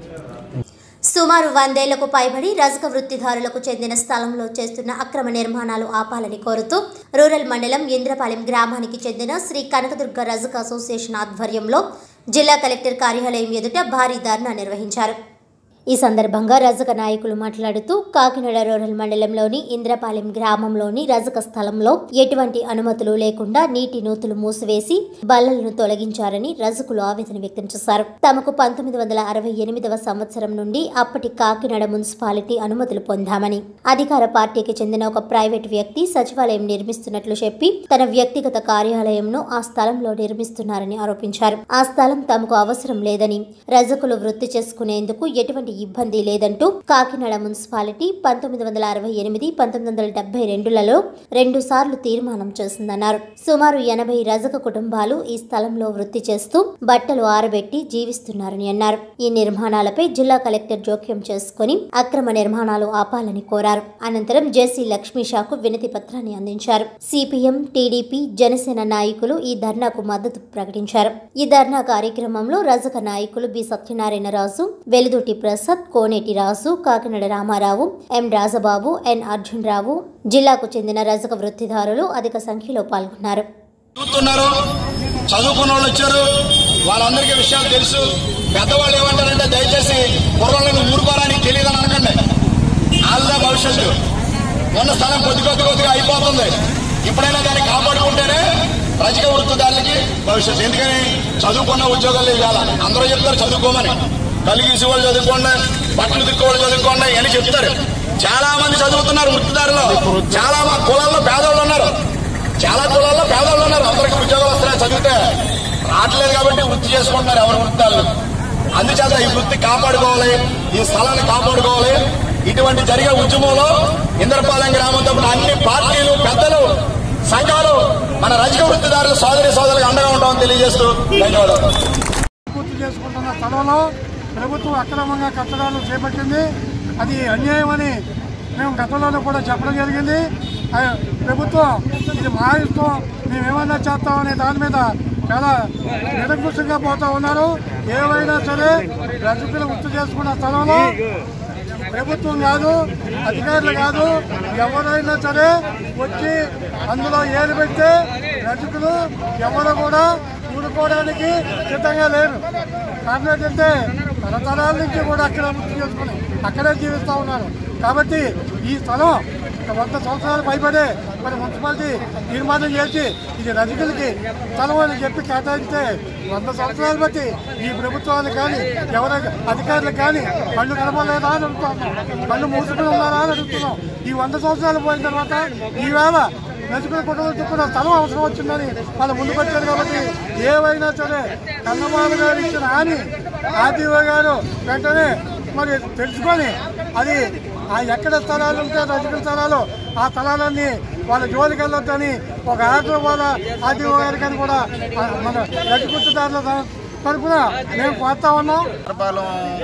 S1: సుమారు వందేళ్లకు పైబడి రజక వృత్తిదారులకు చెందిన స్థలంలో చేస్తున్న అక్రమ నిర్మాణాలు ఆపాలని కోరుతూ రూరల్ మండలం ఇంద్రపాలెం గ్రామానికి చెందిన శ్రీ కనకదుర్గ రజక అసోసియేషన్ ఆధ్వర్యంలో జిల్లా కలెక్టర్ కార్యాలయం ఎదుట భారీ ధర్నా నిర్వహించారు ఈ సందర్భంగా రజక నాయకులు మాట్లాడుతూ కాకినాడ రూరల్ మండలంలోని ఇంద్రపాలెం గ్రామంలోని రజక స్థలంలో ఎటువంటి అనుమతులు లేకుండా నీటి నూతులు మూసివేసి బల్లలను తొలగించారని రజకులు ఆవేదన వ్యక్తం చేశారు తమకు పంతొమ్మిది వందల అరవై ఎనిమిదవ సంవత్సరం నుండి అప్పటి కాకినాడ మున్సిపాలిటీ అనుమతులు పొందామని అధికార పార్టీకి చెందిన ఒక ప్రైవేట్ వ్యక్తి సచివాలయం నిర్మిస్తున్నట్లు చెప్పి తన వ్యక్తిగత కార్యాలయంను ఆ స్థలంలో నిర్మిస్తున్నారని ఆరోపించారు ఆ స్థలం తమకు అవసరం లేదని రజకులు వృత్తి చేసుకునేందుకు ఎటువంటి ఇబ్బంది లేదంటూ కాకినాడ మున్సిపాలిటీ పంతొమ్మిది వందల అరవై ఎనిమిది పంతొమ్మిది వందల డెబ్బై రెండులలో రెండు సార్లు తీర్మానం చేసిందన్నారు సుమారు ఎనభై రజక కుటుంబాలు ఈ స్థలంలో వృత్తి చేస్తూ బట్టలు ఆరబెట్టి జీవిస్తున్నారని అన్నారు ఈ నిర్మాణాలపై జిల్లా కలెక్టర్ జోక్యం చేసుకుని అక్రమ నిర్మాణాలు ఆపాలని కోరారు అనంతరం జేసీ లక్ష్మీషాకు వినతి పత్రాన్ని అందించారు సిపిఎం టీడీపీ జనసేన నాయకులు ఈ ధర్నాకు మద్దతు ప్రకటించారు ఈ ధర్నా కార్యక్రమంలో రజక నాయకులు B Satyanarayana Raju Veluduti Prasad Koneti Raju Kakinada Ramarao M Rajababu N Arjun Rao జిల్లాకు చెందిన రజక వృత్తిదారులు అధిక సంఖ్యలో పాల్గొన్నారు
S10: చదువుతున్నారు చదువుకున్న వాళ్ళు వచ్చారు వాళ్ళందరికీ విషయాలు తెలుసు పెద్దవాళ్ళు ఏమంటారంటే దయచేసి కుర్రలను ఊరుకోవడానికి తెలియదని అనకండి వాళ్ళ భవిష్యత్తు ఉన్న స్థలం కొద్ది కొద్ది కొద్దిగా అయిపోతుంది ఇప్పుడైనా దాన్ని కాపాడుకుంటేనే రజక వృత్తిదారులకి భవిష్యత్తు ఎందుకని చదువుకున్న ఉద్యోగాలు ఇవ్వాలి అందరూ చెప్తారు చదువుకోమని కలిగేసి వాళ్ళు చదువుకోండి బట్టలు దిక్కోళ్ళు చదువుకోండి అని చెప్తారు చాలా మంది చదువుతున్నారు వృత్తిదారులు చాలా మా కులాల్లో పేదవాళ్ళు ఉన్నారు చాలా కులాల్లో పేదవాళ్ళు ఉన్నారు అందరికి ఉద్యోగాలు వస్తున్నాయి చదివితే రావట్లేదు కాబట్టి వృత్తి చేసుకుంటున్నారు ఎవరి వృత్తాలు అందుచేత ఈ వృత్తి కాపాడుకోవాలి ఈ స్థలాన్ని కాపాడుకోవాలి ఇటువంటి జరిగే ఉద్యమంలో ఇంద్రపాలెం గ్రామంతో పాటు అన్ని పార్టీలు పెద్దలు సంఘాలు మన రజక వృత్తిదారులు సోదరి సోదరులకు అండగా ఉంటామని తెలియజేస్తూ ధన్యవాదాలు
S5: పూర్తి చేసుకుంటున్న స్థలంలో ప్రభుత్వం అక్రమంగా కట్టడాలు చేపట్టింది అది అన్యాయం అని మేము గతంలోనే కూడా చెప్పడం జరిగింది ఆ ప్రభుత్వం ఇది మా ఇష్టం మేమేమన్నా చేస్తామనే దాని మీద చాలా నిరంకుశంగా పోతా ఉన్నారు ఏవైనా సరే రజకులు గుర్తు చేసుకున్న స్థలంలో ప్రభుత్వం కాదు అధికారులు కాదు ఎవరైనా సరే వచ్చి అందులో ఏలు పెడితే రజకులు ఎవరు కూడా ఊరుకోవడానికి సిద్ధంగా లేరు కారణం ఏంటంటే తరతరాల నుంచి కూడా అక్కడ వృత్తి చేసుకుని అక్కడే జీవిస్తూ ఉన్నారు కాబట్టి ఈ స్థలం ఒక వంద సంవత్సరాలు పైబడే మరి మున్సిపాలిటీ తీర్మానం చేసి ఇది రజకులకి స్థలం అని చెప్పి కేటాయిస్తే వంద సంవత్సరాలు బట్టి ఈ ప్రభుత్వాలు కానీ ఎవరైనా అధికారులు కానీ కళ్ళు కనపడలేదా అని అడుగుతున్నాం కళ్ళు మూసుకుని ఉన్నారా అని అడుగుతున్నాం ఈ వంద సంవత్సరాలు పోయిన తర్వాత ఈవేళ రజకుల కుటుంబం చొప్పున స్థలం అవసరం వచ్చిందని వాళ్ళు ముందుకు వచ్చారు కాబట్టి ఏవైనా సరే కన్నబాబు గారు ఇచ్చిన హాని ఆర్టీఓ గారు వెంటనే మరి తెలుసుకొని అది ఆ ఎక్కడ స్థలాలు ఉంటే రజకుల స్థలాలు ఆ స్థలాలన్నీ వాళ్ళ జోలికి వెళ్ళొద్దని ఒక ఆర్డర్ వాళ్ళ ఆర్టీఓ గారికి అని కూడా ఆ మన రజకుదారుల తరఫున మేము కోరుతా ఉన్నాం
S11: పాలెం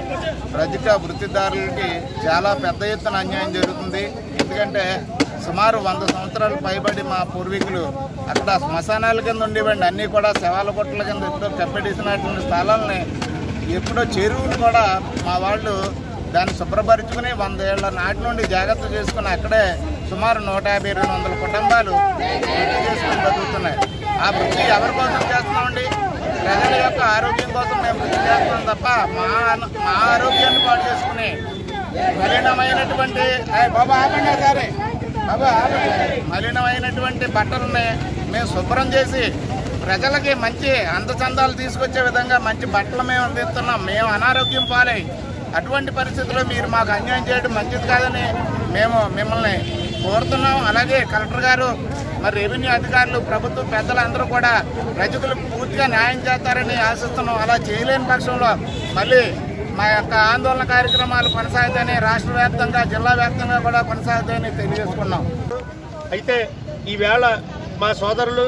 S11: రజక వృత్తిదారులకి చాలా పెద్ద ఎత్తున అన్యాయం జరుగుతుంది ఎందుకంటే సుమారు వంద సంవత్సరాలు పైబడి మా పూర్వీకులు అక్కడ శ్మశానాల కింద ఉండేవండి అన్నీ కూడా శవాల కొట్టల కింద ఎప్పుడో కప్పెట్టేసినటువంటి స్థలాలని ఎప్పుడో చెరువులు కూడా మా వాళ్ళు దాన్ని శుభ్రపరుచుకుని వంద ఏళ్ల నాటి నుండి జాగ్రత్త చేసుకుని అక్కడే సుమారు నూట యాభై రెండు వందల కుటుంబాలు వృత్తి చేసుకుని బతుకుతున్నాయి ఆ వృత్తి ఎవరి కోసం చేస్తున్నామండి ప్రజల యొక్క ఆరోగ్యం కోసం మేము వృత్తి చేస్తున్నాం తప్ప మా మా ఆరోగ్యాన్ని పాటు చేసుకుని మలినమైనటువంటి ఏయ్ బాబా ఆపండి సరే బాబా ఆపండి. మలినమైనటువంటి బట్టలని మేము శుభ్రం చేసి ప్రజలకి మంచి అందచందాలు తీసుకొచ్చే విధంగా మంచి బట్టలు మేము అందిస్తున్నాం మేము అనారోగ్యం పాలై అటువంటి పరిస్థితుల్లో మీరు మాకు అన్యాయం చేయడం మంచిది కాదని మేము మిమ్మల్ని కోరుతున్నాం అలాగే కలెక్టర్ గారు మరి రెవెన్యూ అధికారులు ప్రభుత్వ పెద్దలందరూ కూడా ప్రజలకు పూర్తిగా న్యాయం చేస్తారని ఆశిస్తున్నాం అలా చేయలేని పక్షంలో మళ్ళీ మా యొక్క ఆందోళన కార్యక్రమాలు కొనసాగుతాయని రాష్ట్ర వ్యాప్తంగా జిల్లా వ్యాప్తంగా కూడా కొనసాగుతాయని తెలియజేసుకున్నాం
S12: అయితే ఈవేళ మా సోదరులు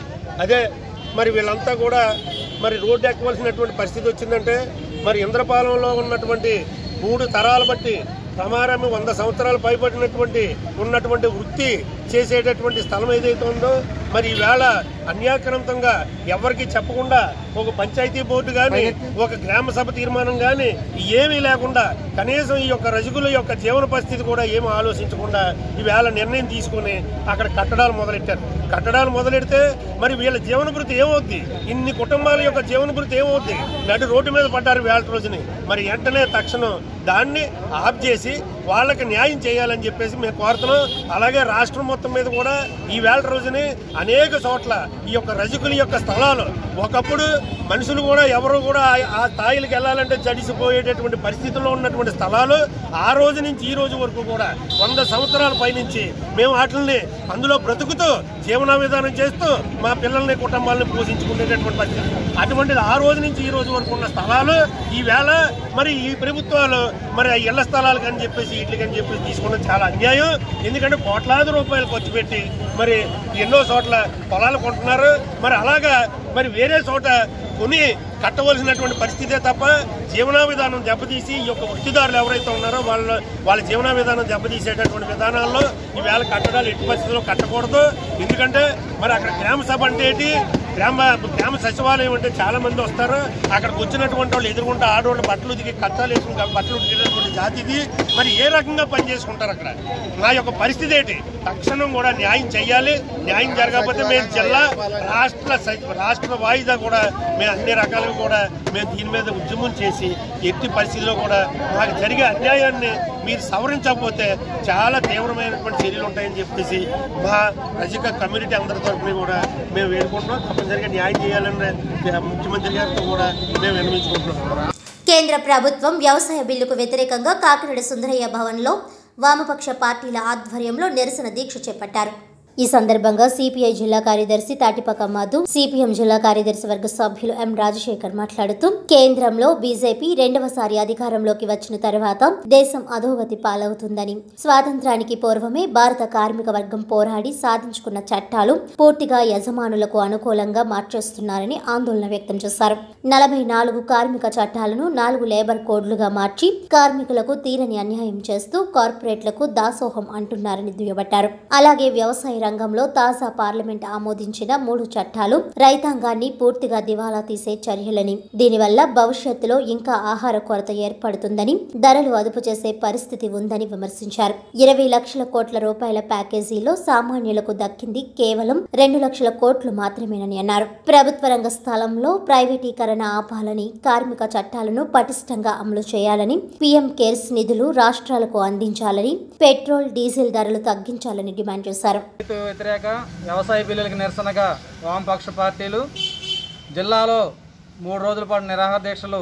S12: అదే మరి వీళ్ళంతా కూడా మరి రోడ్డు ఎక్కవలసినటువంటి పరిస్థితి వచ్చిందంటే మరి ఇంద్రపాలెంలో ఉన్నటువంటి మూడు తరాలు బట్టి ప్రమారమి వంద సంవత్సరాలు పైబడినటువంటి ఉన్నటువంటి వృత్తి చేసేటటువంటి స్థలం ఏదైతే ఉందో మరి ఈవేళ అన్యాక్రాంతంగా ఎవరికి చెప్పకుండా ఒక పంచాయతీ బోర్డు కానీ ఒక గ్రామ సభ తీర్మానం కానీ ఏమీ లేకుండా కనీసం ఈ యొక్క రజకుల యొక్క జీవన పరిస్థితి కూడా ఏమీ ఆలోచించకుండా ఈవేళ నిర్ణయం తీసుకుని అక్కడ కట్టడాలు మొదలెట్టారు కట్టడాలు మొదలెడితే మరి వీళ్ళ జీవన భృతి ఏమవుద్ది ఇన్ని కుటుంబాల యొక్క జీవన భృతి ఏమవుద్ది నడు రోడ్డు మీద పడ్డారు వేళ రోజుని మరి వెంటనే తక్షణం దాన్ని ఆఫ్ చేసి వాళ్ళకి న్యాయం చేయాలని చెప్పేసి మేము కోరుతున్నాం అలాగే రాష్ట్రం మొత్తం మీద కూడా ఈ వేళ రోజుని అనేక చోట్ల ఈ యొక్క రజకుల యొక్క స్థలాలు ఒకప్పుడు మనుషులు కూడా ఎవరు కూడా ఆ- ఆ స్థాయిలకు వెళ్ళాలంటే జడిసిపోయేటటువంటి పరిస్థితుల్లో ఉన్నటువంటి స్థలాలు ఆ రోజు నుంచి ఈ రోజు వరకు కూడా వంద సంవత్సరాల పైనుంచి మేము వాటిని అందులో బ్రతుకుతూ జీవన విధానం చేస్తూ మా పిల్లల్ని కుటుంబాలను పోషించుకునేటటువంటి పరిస్థితి అటువంటిది ఆ రోజు నుంచి ఈ రోజు వరకు ఉన్న స్థలాలు ఈవేళ మరి ఈ ప్రభుత్వాలు మరి ఆ ఇళ్ల స్థలాలకు అని చెప్పేసి వీటికి అని చెప్పేసి తీసుకోవడం చాలా అన్యాయం ఎందుకంటే కోట్లాది రూపాయలు ఖర్చు పెట్టి మరి ఎన్నో చోట్ల పొలాలు కొంటున్నారు మరి అలాగా మరి వేరే చోట కొని కట్టవలసినటువంటి పరిస్థితే తప్ప జీవన విధానం దెబ్బతీసి ఈ యొక్క వృత్తిదారులు ఎవరైతే ఉన్నారో వాళ్ళ వాళ్ళ జీవన విధానం దెబ్బతీసేటటువంటి విధానాల్లో ఈవేళ కట్టడాలు ఎట్టి పరిస్థితుల్లో కట్టకూడదు ఎందుకంటే మరి అక్కడ గ్రామ సభ అంటే ఏంటి గ్రామ గ్రామ సచివాలయం అంటే చాలా మంది వస్తారు అక్కడికి వచ్చినటువంటి వాళ్ళు ఎదుర్కొంటే ఆడవాళ్ళు బట్టలు ఉతికి కట్టాలు వేసుకుని బట్టలు ఉతికేటటువంటి జాతి ఇది మరి ఏ రకంగా పనిచేసుకుంటారు అక్కడ నా యొక్క పరిస్థితి ఏంటి తక్షణం కూడా న్యాయం చేయాలి న్యాయం జరగకపోతే మేము జిల్లా రాష్ట్ర సచి- రాష్ట్ర వాయిదా కూడా మేము అన్ని రకాలుగా కూడా మేము దీని మీద ఉద్యమం చేసి ఎట్టి పరిస్థితిలో కూడా మాకు జరిగే అన్యాయాన్ని మీరు సవరించకపోతే చాలా తీవ్రమైనటువంటి చర్యలు ఉంటాయని చెప్పేసి మా రజక కమ్యూనిటీ అందరి తరఫున కూడా మేము వేడుకుంటున్నాం తప్పనిసరిగా న్యాయం చేయాలని ముఖ్యమంత్రి గారితో కూడా మేము విన్నవించుకుంటున్నాం
S1: కేంద్ర ప్రభుత్వం వ్యవసాయ బిల్లుకు వ్యతిరేకంగా కాకినాడ సుందరయ్య భవన్లో వామపక్ష పార్టీల ఆధ్వర్యంలో నిరసన దీక్ష చేపట్టారు ఈ సందర్భంగా సిపిఐ జిల్లా కార్యదర్శి తాటిపక మధు సిపిఎం జిల్లా కార్యదర్శి వర్గ సభ్యులు ఎం రాజశేఖర్ మాట్లాడుతూ కేంద్రంలో బీజేపీ రెండవసారి అధికారంలోకి వచ్చిన తర్వాత దేశం అధోగతి పాలవుతుందని స్వాతంత్రానికి పూర్వమే భారత కార్మిక వర్గం పోరాడి సాధించుకున్న చట్టాలు పూర్తిగా యజమానులకు అనుకూలంగా మార్చేస్తున్నారని ఆందోళన వ్యక్తం చేశారు నలభై నాలుగు కార్మిక చట్టాలను నాలుగు లేబర్ కోడ్లుగా మార్చి కార్మికులకు తీరని అన్యాయం చేస్తూ కార్పొరేట్లకు దాసోహం అంటున్నారని దుయ్యబట్టారు అలాగే వ్యవసాయ రంగంలో తాజా పార్లమెంట్ ఆమోదించిన మూడు చట్టాలు రైతాంగాన్ని పూర్తిగా దివాలా తీసే చర్యలని దీనివల్ల భవిష్యత్తులో ఇంకా ఆహార కొరత ఏర్పడుతుందని ధరలు అదుపు చేసే పరిస్థితి ఉందని విమర్శించారు ఇరవై లక్షల కోట్ల రూపాయల ప్యాకేజీలో సామాన్యులకు దక్కింది కేవలం రెండు లక్షల కోట్లు మాత్రమేనని అన్నారు ప్రభుత్వ రంగ స్థలంలో ప్రైవేటీకరణ ఆపాలని కార్మిక చట్టాలను పటిష్టంగా అమలు చేయాలని పీఎం కేర్స్ నిధులు రాష్ట్రాలకు అందించాలని పెట్రోల్ డీజిల్ ధరలు తగ్గించాలని డిమాండ్ చేశారు
S13: రైతు వ్యతిరేక వ్యవసాయ బిల్లులకు నిరసనగా వామపక్ష పార్టీలు జిల్లాలో మూడు రోజుల పాటు నిరాహార దీక్షలు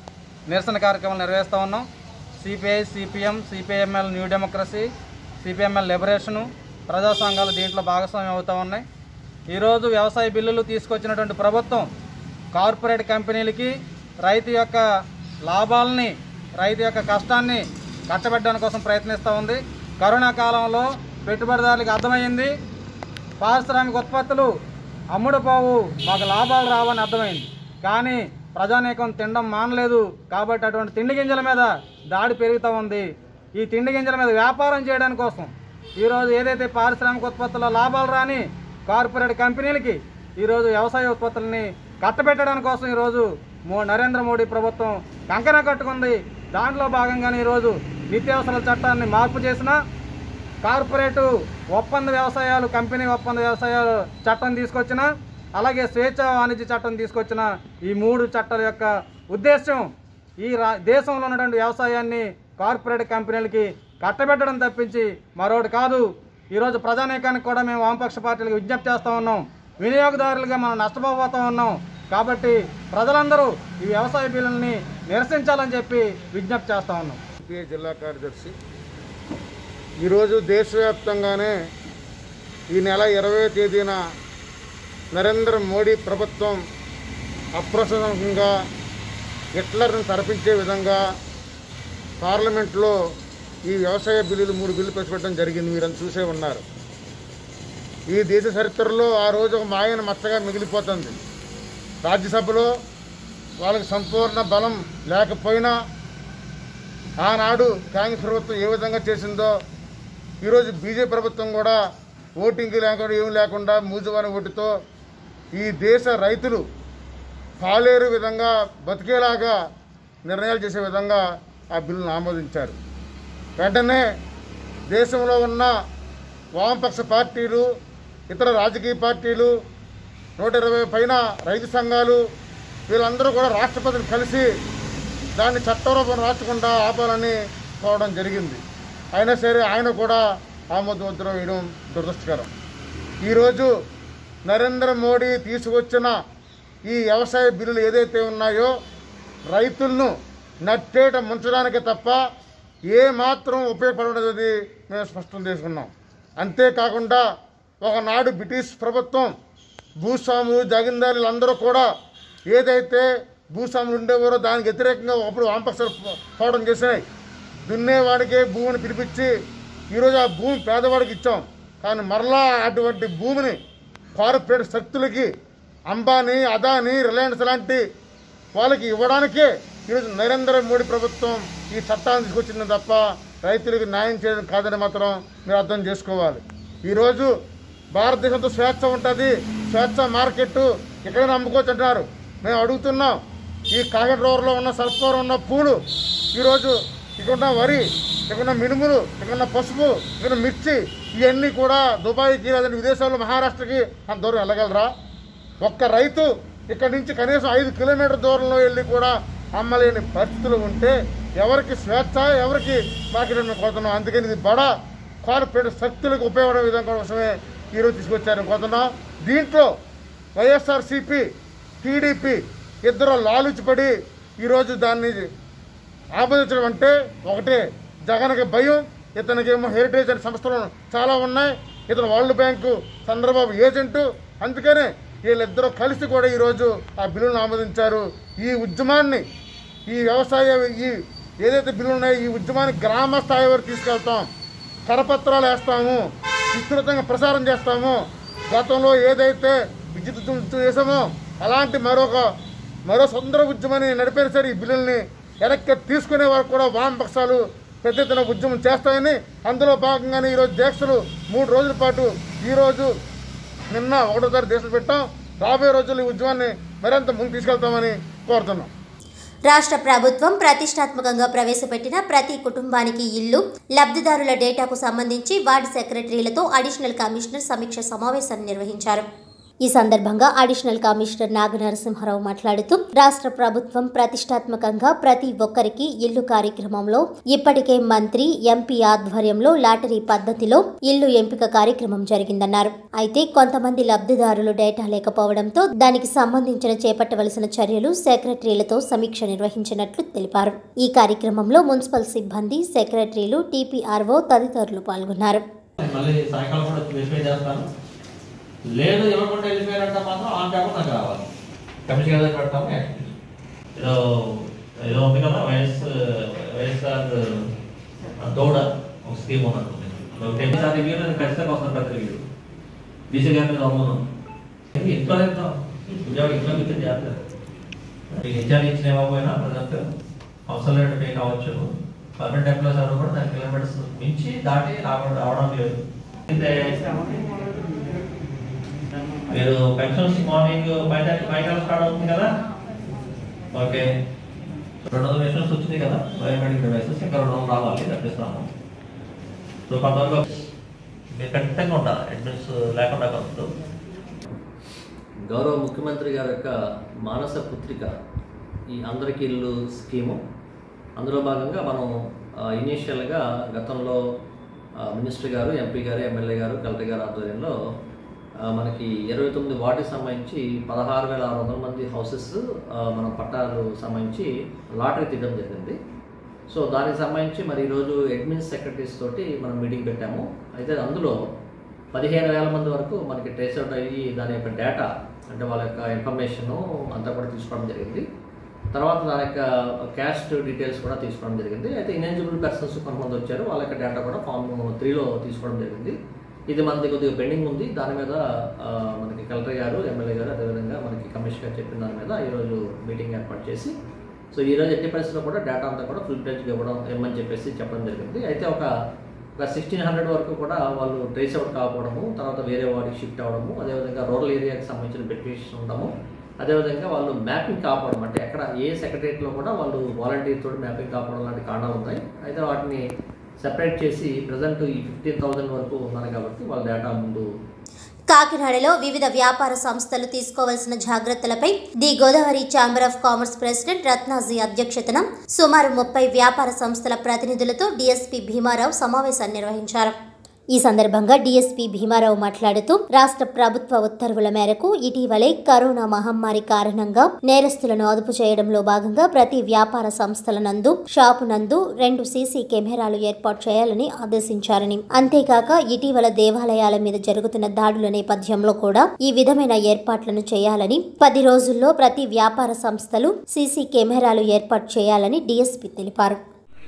S13: నిరసన కార్యక్రమాలు నిర్వహిస్తూ ఉన్నాం CPI CPM CPIML new democracy CPML liberation ప్రజా సంఘాలు దీంట్లో భాగస్వామ్యం అవుతూ ఉన్నాయి ఈరోజు వ్యవసాయ బిల్లులు తీసుకొచ్చినటువంటి ప్రభుత్వం కార్పొరేట్ కంపెనీలకి రైతు యొక్క లాభాలని రైతు యొక్క కష్టాన్ని కట్టబెట్టడానికి కోసం ప్రయత్నిస్తూ ఉంది కరోనా కాలంలో పెట్టుబడిదారులకు అర్థమైంది పారిశ్రామిక ఉత్పత్తులు అమ్ముడుపోవు మాకు లాభాలు రావని అర్థమైంది కానీ ప్రజానీకం తినడం మానలేదు కాబట్టి అటువంటి తిండి గింజల మీద దాడి పెరుగుతూ ఉంది ఈ తిండి గింజల మీద వ్యాపారం చేయడానికి కోసం ఈరోజు ఏదైతే పారిశ్రామిక ఉత్పత్తుల్లో లాభాలు రాని కార్పొరేట్ కంపెనీలకి ఈరోజు వ్యవసాయ ఉత్పత్తులని కట్టబెట్టడానికి కోసం ఈరోజు మో నరేంద్ర మోడీ ప్రభుత్వం కంకణ కట్టుకుంది దాంట్లో భాగంగానే ఈరోజు నిత్యావసరాల చట్టాన్ని మార్పు చేసిన కార్పొరేటు ఒప్పంద వ్యవసాయాలు కంపెనీ ఒప్పంద వ్యవసాయాలు చట్టం తీసుకొచ్చిన అలాగే స్వేచ్ఛ వాణిజ్య చట్టం తీసుకొచ్చిన ఈ మూడు చట్టాల యొక్క ఉద్దేశం ఈ రా దేశంలో ఉన్నటువంటి వ్యవసాయాన్ని కార్పొరేట్ కంపెనీలకి కట్టబెట్టడం తప్పించి మరొకటి కాదు ఈరోజు ప్రజానీకానికి కూడా మేము వామపక్ష పార్టీలకు విజ్ఞప్తి చేస్తూ ఉన్నాం వినియోగదారులుగా మనం నష్టపోబోతూ ఉన్నాం కాబట్టి ప్రజలందరూ ఈ వ్యవసాయ బిల్లుల్ని నిరసించాలని చెప్పి విజ్ఞప్తి చేస్తూ ఉన్నాం
S14: సిపిఐ జిల్లా కార్యదర్శి ఈరోజు దేశవ్యాప్తంగానే ఈ నెల ఇరవై తేదీన నరేంద్ర మోడీ ప్రభుత్వం అప్రసంగా హిట్లర్ని తరపించే విధంగా పార్లమెంట్లో ఈ వ్యవసాయ బిల్లులు మూడు బిల్లు ప్రవేశపెట్టడం జరిగింది మీరంతా చూసే ఉన్నారు ఈ దేశ చరిత్రలో ఆ రోజు ఒక మాయన మచ్చగా మిగిలిపోతుంది రాజ్యసభలో వాళ్ళకి సంపూర్ణ బలం లేకపోయినా ఆనాడు కాంగ్రెస్ ప్రభుత్వం ఏ విధంగా చేసిందో ఈరోజు బీజేపీ ప్రభుత్వం కూడా ఓటింగ్ లేకుండా ఏమి లేకుండా మూజువాని ఓటుతో ఈ దేశ రైతులు పాలేరు విధంగా బతికేలాగా నిర్ణయాలు చేసే విధంగా ఆ బిల్లును ఆమోదించారు వెంటనే దేశంలో ఉన్న వామపక్ష పార్టీలు ఇతర రాజకీయ పార్టీలు నూట ఇరవై పైన రైతు సంఘాలు వీళ్ళందరూ కూడా రాష్ట్రపతిని కలిసి దాన్ని చట్టరూపం రాచకుండా ఆపాలని కోవడం జరిగింది అయినా సరే ఆయన కూడా ఆమోద ముద్ర వేయడం దురదృష్టకరం ఈరోజు నరేంద్ర మోడీ తీసుకొచ్చిన ఈ వ్యవసాయ బిల్లులు ఏదైతే ఉన్నాయో రైతులను నట్టేట ముంచడానికి తప్ప ఏ మాత్రం ఉపయోగపడలేదు మేము స్పష్టం చేసుకున్నాం అంతేకాకుండా ఒకనాడు బ్రిటిష్ ప్రభుత్వం భూస్వాములు జగందారులు అందరూ కూడా ఏదైతే భూస్వాములు ఉండేవారో దానికి వ్యతిరేకంగా ఒకప్పుడు వామపక్షాలు పో- పోవడం చేసినాయి దున్నేవాడికే భూమిని పిలిపించి ఈరోజు ఆ భూమి పేదవాడికి ఇచ్చాం కానీ మరలా అటువంటి భూమిని కార్పొరేట్ శక్తులకి అంబానీ అదానీ రిలయన్స్ లాంటి వాళ్ళకి ఇవ్వడానికే ఈరోజు నరేంద్ర మోడీ ప్రభుత్వం ఈ చట్టాన్ని తీసుకొచ్చింది తప్ప రైతులకు న్యాయం చేయడం కాదని మాత్రం మీరు అర్థం చేసుకోవాలి ఈరోజు భారతదేశంతో స్వేచ్ఛ ఉంటుంది స్వేచ్ఛ మార్కెట్ ఎక్కడైనా అమ్ముకోవచ్చు అంటున్నారు మేము అడుగుతున్నాం ఈ కాకినాడ రోడ్లో ఉన్న సల్ఫర్ ఉన్న పూలు ఈరోజు ఇక్కడ ఉన్న వరి ఇక్కడ ఉన్న మినుములు ఇక్కడ ఉన్న పసుపు ఇక్కడ ఉన్న మిర్చి ఇవన్నీ కూడా దుబాయ్కి లేదంటే విదేశాల్లో మహారాష్ట్రకి అంత దూరం వెళ్ళగలరా ఒక్క రైతు ఇక్కడ నుంచి కనీసం ఐదు కిలోమీటర్ దూరంలో వెళ్ళి కూడా అమ్మలేని పరిస్థితులు ఉంటే ఎవరికి స్వేచ్ఛ ఎవరికి మార్కెట్ మేము కోరుతున్నాం అందుకని ఇది బడా కార్పొరేట్ శక్తులకు ఉపయోగపడే విధంగా కోసమే ఈరోజు తీసుకొచ్చారు కోరుతున్నాం దీంట్లో వైఎస్ఆర్సిపి టీడీపీ ఇద్దరు లాలుచిపడి ఈరోజు దాన్ని ఆమోదించడం అంటే ఒకటే జగన్కి భయం ఇతనికేమో హెరిటేజ్ అనే సంస్థలు చాలా ఉన్నాయి ఇతను వరల్డ్ బ్యాంకు చంద్రబాబు ఏజెంటు అందుకనే వీళ్ళిద్దరూ కలిసి కూడా ఈరోజు ఆ బిల్లును ఆమోదించారు ఈ ఉద్యమాన్ని ఈ వ్యవసాయ ఈ ఏదైతే బిల్లులు ఉన్నాయో ఈ ఉద్యమాన్ని గ్రామ స్థాయి వరకు తీసుకెళ్తాం కరపత్రాలు వేస్తాము విస్తృతంగా ప్రసారం చేస్తాము గతంలో ఏదైతే విద్యుత్ ఉద్యమం చేసామో అలాంటి మరొక మరో సుందర ఉద్యమాన్ని నడిపారు సరే ఈ బిల్లుల్ని వెనక్కి తీసుకునే వరకు కూడా వామపక్షాలు పెద్ద ఎత్తున ఉద్యమం చేస్తాయని అందులో భాగంగానే ఈరోజు దీక్షలు మూడు రోజుల పాటు ఈరోజు నిన్న ఒకటో తారీఖు దీక్షలు పెట్టాం రాబోయే రోజుల్లో ఈ ఉద్యమాన్ని మరింత ముందుకు తీసుకెళ్తామని కోరుతున్నాం
S1: రాష్ట్ర ప్రభుత్వం ప్రతిష్టాత్మకంగా ప్రవేశపెట్టిన ప్రతి కుటుంబానికి ఇల్లు లబ్ధిదారుల డేటాకు సంబంధించి వార్డు సెక్రటరీలతో అడిషనల్ కమిషనర్ సమీక్ష సమావేశాన్ని నిర్వహించారు ఈ సందర్భంగా అడిషనల్ కమిషనర్ నాగ నరసింహారావు మాట్లాడుతూ రాష్ట్ర ప్రభుత్వం ప్రతిష్టాత్మకంగా ప్రతి ఒక్కరికి ఇల్లు కార్యక్రమంలో ఇప్పటికే మంత్రి ఎంపీ ఆధ్వర్యంలో లాటరీ పద్ధతిలో ఇల్లు ఎంపిక కార్యక్రమం జరిగిందన్నారు అయితే కొంతమంది లబ్ధిదారులు డేటా లేకపోవడంతో దానికి సంబంధించిన చేపట్టవలసిన చర్యలు సెక్రటరీలతో సమీక్ష నిర్వహించినట్లు తెలిపారు ఈ కార్యక్రమంలో మున్సిపల్ సిబ్బంది సెక్రటరీలు టీపీఆర్ఓ తదితరులు పాల్గొన్నారు
S9: మళ్ళీ సాయంకాలం కూడా వెరిఫై చేస్తాను లేదు ఇవ్వకుండా వెళ్ళిపోయారంటే మాత్రం ఆన్ పేపర్ నాకు రావాలి కమిషన్ ఏదో పెడతాము యాక్షన్ ఏదో ఏదో ఉంది కదా వైఎస్ వైఎస్ఆర్ దౌడ ఒక స్కీమ్ ఉన్నట్టుంది ఒకటి రివ్యూ నేను ఖచ్చితంగా వస్తాను ప్రతి రివ్యూ బీసీ గారి మీద అమ్మును ఇంట్లో ఇద్దాం ఉద్యోగం ఇంట్లో కూర్చొని చేస్తారు మీకు ఇన్ఛార్జ్ ఇచ్చిన ఇవ్వకపోయినా ప్రజెంట్ అవసరం లేని పే కావచ్చు పర్మనెంట్ ఎంప్లాయీస్ ఎవరు కూడా దాని కిలోమీటర్స్ మించి దాటి రావడం రావడం లేదు అయితే మీరు పెన్షన్స్ మార్నింగ్ బయట బయట స్టార్ట్ అవుతుంది కదా ఓకే రెండు వందల మిషన్స్ వచ్చింది కదా బయోమెట్రిక్ డివైసెస్ ఇంకా రెండు వందలు రావాలి తప్పిస్తాము సో కొంతవరకు మీరు ఖచ్చితంగా ఉండాలి అడ్మిన్స్ లేకుండా కాదు
S15: గౌరవ ముఖ్యమంత్రి గారి యొక్క మానస పుత్రిక ఈ అందరికి ఇల్లు స్కీము అందులో భాగంగా మనం ఇనీషియల్గా గతంలో ఆ, మినిస్టర్ గారు ఎంపీ గారు ఎమ్మెల్యే గారు కలెక్టర్ గారు ఆధ్వర్యంలో ఆ, మనకి ఇరవై తొమ్మిది వార్డుకి సంబంధించి పదహారు వేల ఆరు వందల మంది హౌసెస్ ఆ, మనం పట్టాలు సంబంధించి లాటరీ తీయడం జరిగింది సో దానికి సంబంధించి మరి ఈరోజు అడ్మిన్ సెక్రటరీస్ తోటి మనం మీటింగ్ పెట్టాము అయితే అందులో పదిహేను వేల మంది వరకు మనకి ట్రేస్ అవుట్ అయ్యి దాని యొక్క డేటా అంటే వాళ్ళ యొక్క ఇన్ఫర్మేషన్ అంతా కూడా తీసుకోవడం జరిగింది తర్వాత దాని యొక్క క్యాస్ట్ డీటెయిల్స్ కూడా తీసుకోవడం జరిగింది అయితే ఇనెలిజిబుల్ పర్సన్స్ కొంతమంది వచ్చారు వాళ్ళ యొక్క డేటా కూడా ఫామ్ త్రీలో తీసుకోవడం జరిగింది ఇది మనది కొద్దిగా పెండింగ్ ఉంది దాని మీద ఆ, మనకి కలెక్టర్ గారు ఎమ్మెల్యే గారు అదేవిధంగా మనకి కమిషనర్ గారు చెప్పిన దాని మీద ఈరోజు మీటింగ్ ఏర్పాటు చేసి సో ఈ రోజు ఎట్టి పరిస్థితుల్లో కూడా డేటా అంతా కూడా ఫుల్ ప్లేజ్గా ఇవ్వడం ఇవ్వమని చెప్పేసి చెప్పడం జరిగింది అయితే ఒక ఒక సిక్స్టీన్ హండ్రెడ్ వరకు కూడా వాళ్ళు ట్రేస్ అవుట్ కాకపోవడము తర్వాత వేరే వాడికి షిఫ్ట్ అవ్వడము అదేవిధంగా రూరల్ ఏరియాకి సంబంధించిన బెనిఫిషియర్స్ ఉండడము అదేవిధంగా వాళ్ళు మ్యాపింగ్ కాకపోవడం అంటే ఎక్కడ ఏ సెక్రటరియట్లో కూడా వాళ్ళు వాలంటీర్ తోటి మ్యాపింగ్ కాకపోవడం లాంటి కారణాలు ఉన్నాయి అయితే వాటిని సెపరేట్ చేసి ప్రజెంట్ ఈ ఫిఫ్టీన్ థౌసండ్ వరకు ఉన్నారు కాబట్టి వాళ్ళ డేటా ముందు
S1: కాకినాడలో వివిధ వ్యాపార సంస్థలు తీసుకోవాల్సిన జాగ్రత్తలపై the Godavari chamber of commerce president Ratnaji అధ్యక్షతన సుమారు ముప్పై వ్యాపార సంస్థల ప్రతినిధులతో డీఎస్పీ భీమారావు సమావేశాన్ని నిర్వహించారు ఈ సందర్భంగా డీఎస్పీ భీమారావు మాట్లాడుతూ రాష్ట్ర ప్రభుత్వ ఉత్తర్వుల మేరకు ఇటీవలే కరోనా మహమ్మారి కారణంగా నేరస్తులను అదుపు చేయడంలో భాగంగా ప్రతి వ్యాపార సంస్థల నందు షాపు నందు రెండు సీసీ కెమెరాలు ఏర్పాటు చేయాలని ఆదేశించారని అంతేకాక ఇటీవల దేవాలయాల మీద జరుగుతున్న దాడుల నేపథ్యంలో కూడా ఈ విధమైన ఏర్పాట్లను చేయాలని పది రోజుల్లో ప్రతి వ్యాపార సంస్థలు సీసీ కెమెరాలు ఏర్పాటు చేయాలని డీఎస్పీ తెలిపారు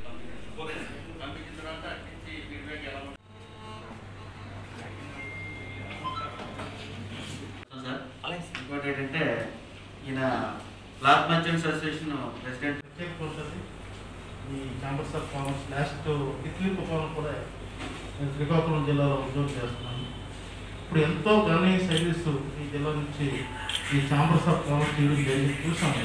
S16: సార్ ఇంకోటి ఏంటంటే ఈయన బ్లాక్ మర్చెంట్స్ అసోసియేషన్ ప్రెసిడెంట్
S17: ప్రత్యేక కోర్సు ఈ chambers of commerce last Italy తుఫాను కూడా నేను శ్రీకాకుళం జిల్లాలో ఉద్యోగం చేస్తున్నాను ఇప్పుడు ఎంతో గణనీయ సర్వీస్ ఈ జిల్లా నుంచి ఈ ఛాంబర్స్ ఆఫ్ కామర్స్ చేయడం జరిగింది చూసాము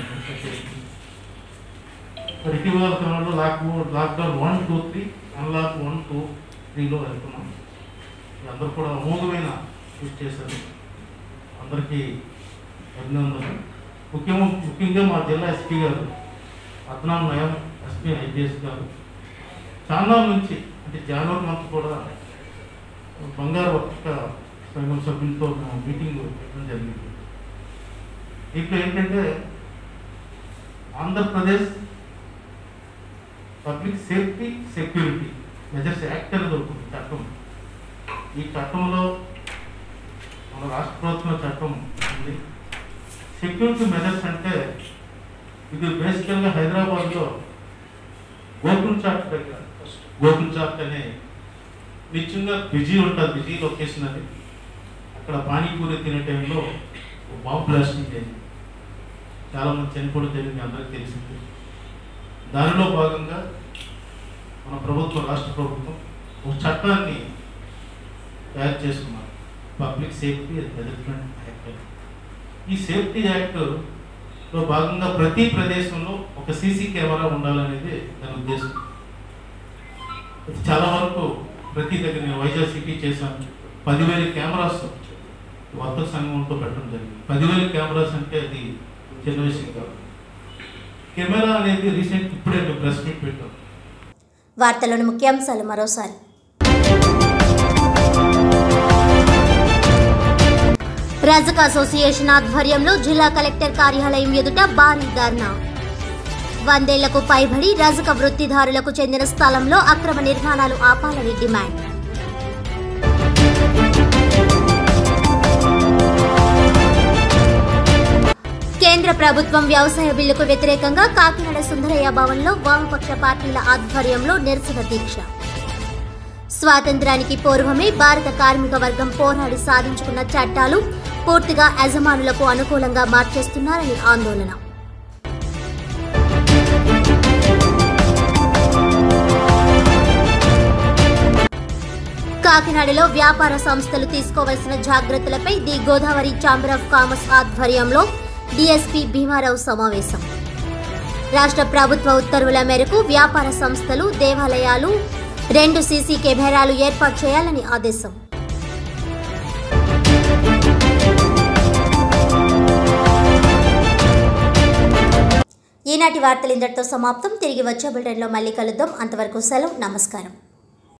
S17: మరి ఇటీవల కాలంలో lock lockdown one two three unlock one two త్రీలో వెళ్తున్నాం అందరూ కూడా అమోఘమైన కృషి చేశారు అందరికీ అభినందనలు ముఖ్యంగా ముఖ్యంగా మా జిల్లా ఎస్పీ గారు అద్నాం నయం ఎస్పీ ఐపీఎస్ గారు చాలా నుంచి అంటే జనవరి మంత్ కూడా బంగారు వర్తక సంఘం సభ్యులతో మేము మీటింగ్ పెట్టడం జరిగింది దీంట్లో ఏంటంటే Andhra Pradesh public safety security measures act అనేది ఒకటి చట్టం ఈ చట్టంలో మన రాష్ట్ర ప్రభుత్వం చట్టం ఉంది సెక్యూరిటీ మెజర్స్ అంటే ఇది బేసికల్గా హైదరాబాద్లో గోకుల్ చాట్ దగ్గర గోకుల్ చాట్ అనే నిత్యంగా బిజీ ఉంటుంది బిజీ లొకేషన్ అది అక్కడ పానీపూరి తినే టైంలో ఒక బాంబు బ్లాస్టింగ్ అయింది చాలా మంది చనిపోవడం జరిగింది అందరికీ తెలిసింది దానిలో భాగంగా మన ప్రభుత్వం రాష్ట్ర ప్రభుత్వం ఒక చట్టాన్ని తయారు చేసుకున్నారు పబ్లిక్ సేఫ్టీ డెవలప్మెంట్ యాక్ట్ ఈ సేఫ్టీ యాక్ట్లో భాగంగా ప్రతి ప్రదేశంలో ఒక సీసీ కెమెరా ఉండాలనేది దాని ఉద్దేశం ఇది చాలా వరకు ప్రతి దగ్గర నేను వైజాగ్ సిటీ చేశాను పదివేల కెమెరాస్ వర్తక సంఘంతో పెట్టడం జరిగింది పదివేల కెమెరాస్ అంటే అది చిన్న విషయం కాదు కెమెరా అనేది రీసెంట్ ఇప్పుడే మేము ప్రెస్ మీట్ పెట్టాం
S1: వార్తలోని ముఖ్యాంశాలు మరోసారి రజక అసోసియేషన్ ఆధ్వర్యంలో జిల్లా కలెక్టర్ కార్యాలయం ఎదుట భారీ ధర్నా వందేళ్లకు పైబడి రజక వృత్తిదారులకు చెందిన స్థలంలో అక్రమ నిర్మాణాలు ఆపాలని డిమాండ్ కేంద్ర ప్రభుత్వం వ్యవసాయ బిల్లుకు వ్యతిరేకంగా కాకినాడ సుందరయ్య భవన్లో వామపక్ష పార్టీల ఆధ్వర్యంలో నిరసన దీక్ష స్వాతంత్రానికి పూర్వమే భారత కార్మిక వర్గం పోరాడి సాధించుకున్న చట్టాలు పూర్తిగా యజమానులకు అనుకూలంగా మార్చేస్తున్నారని ఆందోళన కాకినాడలో వ్యాపార సంస్థలు తీసుకోవాల్సిన జాగ్రత్తలపై the Godavari chamber of commerce ఆధ్వర్యంలో డిఎస్పీ భీమారావు సమావేశం రాష్ట్ర ప్రభుత్వ ఉత్తర్వుల మేరకు వ్యాపార సంస్థలు దేవాలయాలు రెండు సీసీ కెమెరాలు ఏర్పాటు చేయాలని ఆదేశం ఈనాటి వార్తలు ఇంతటితో సమాప్తం తిరిగి వచ్చే బులెటిన్లో మళ్ళీ కలుద్దాం అంతవరకు సెలవు నమస్కారం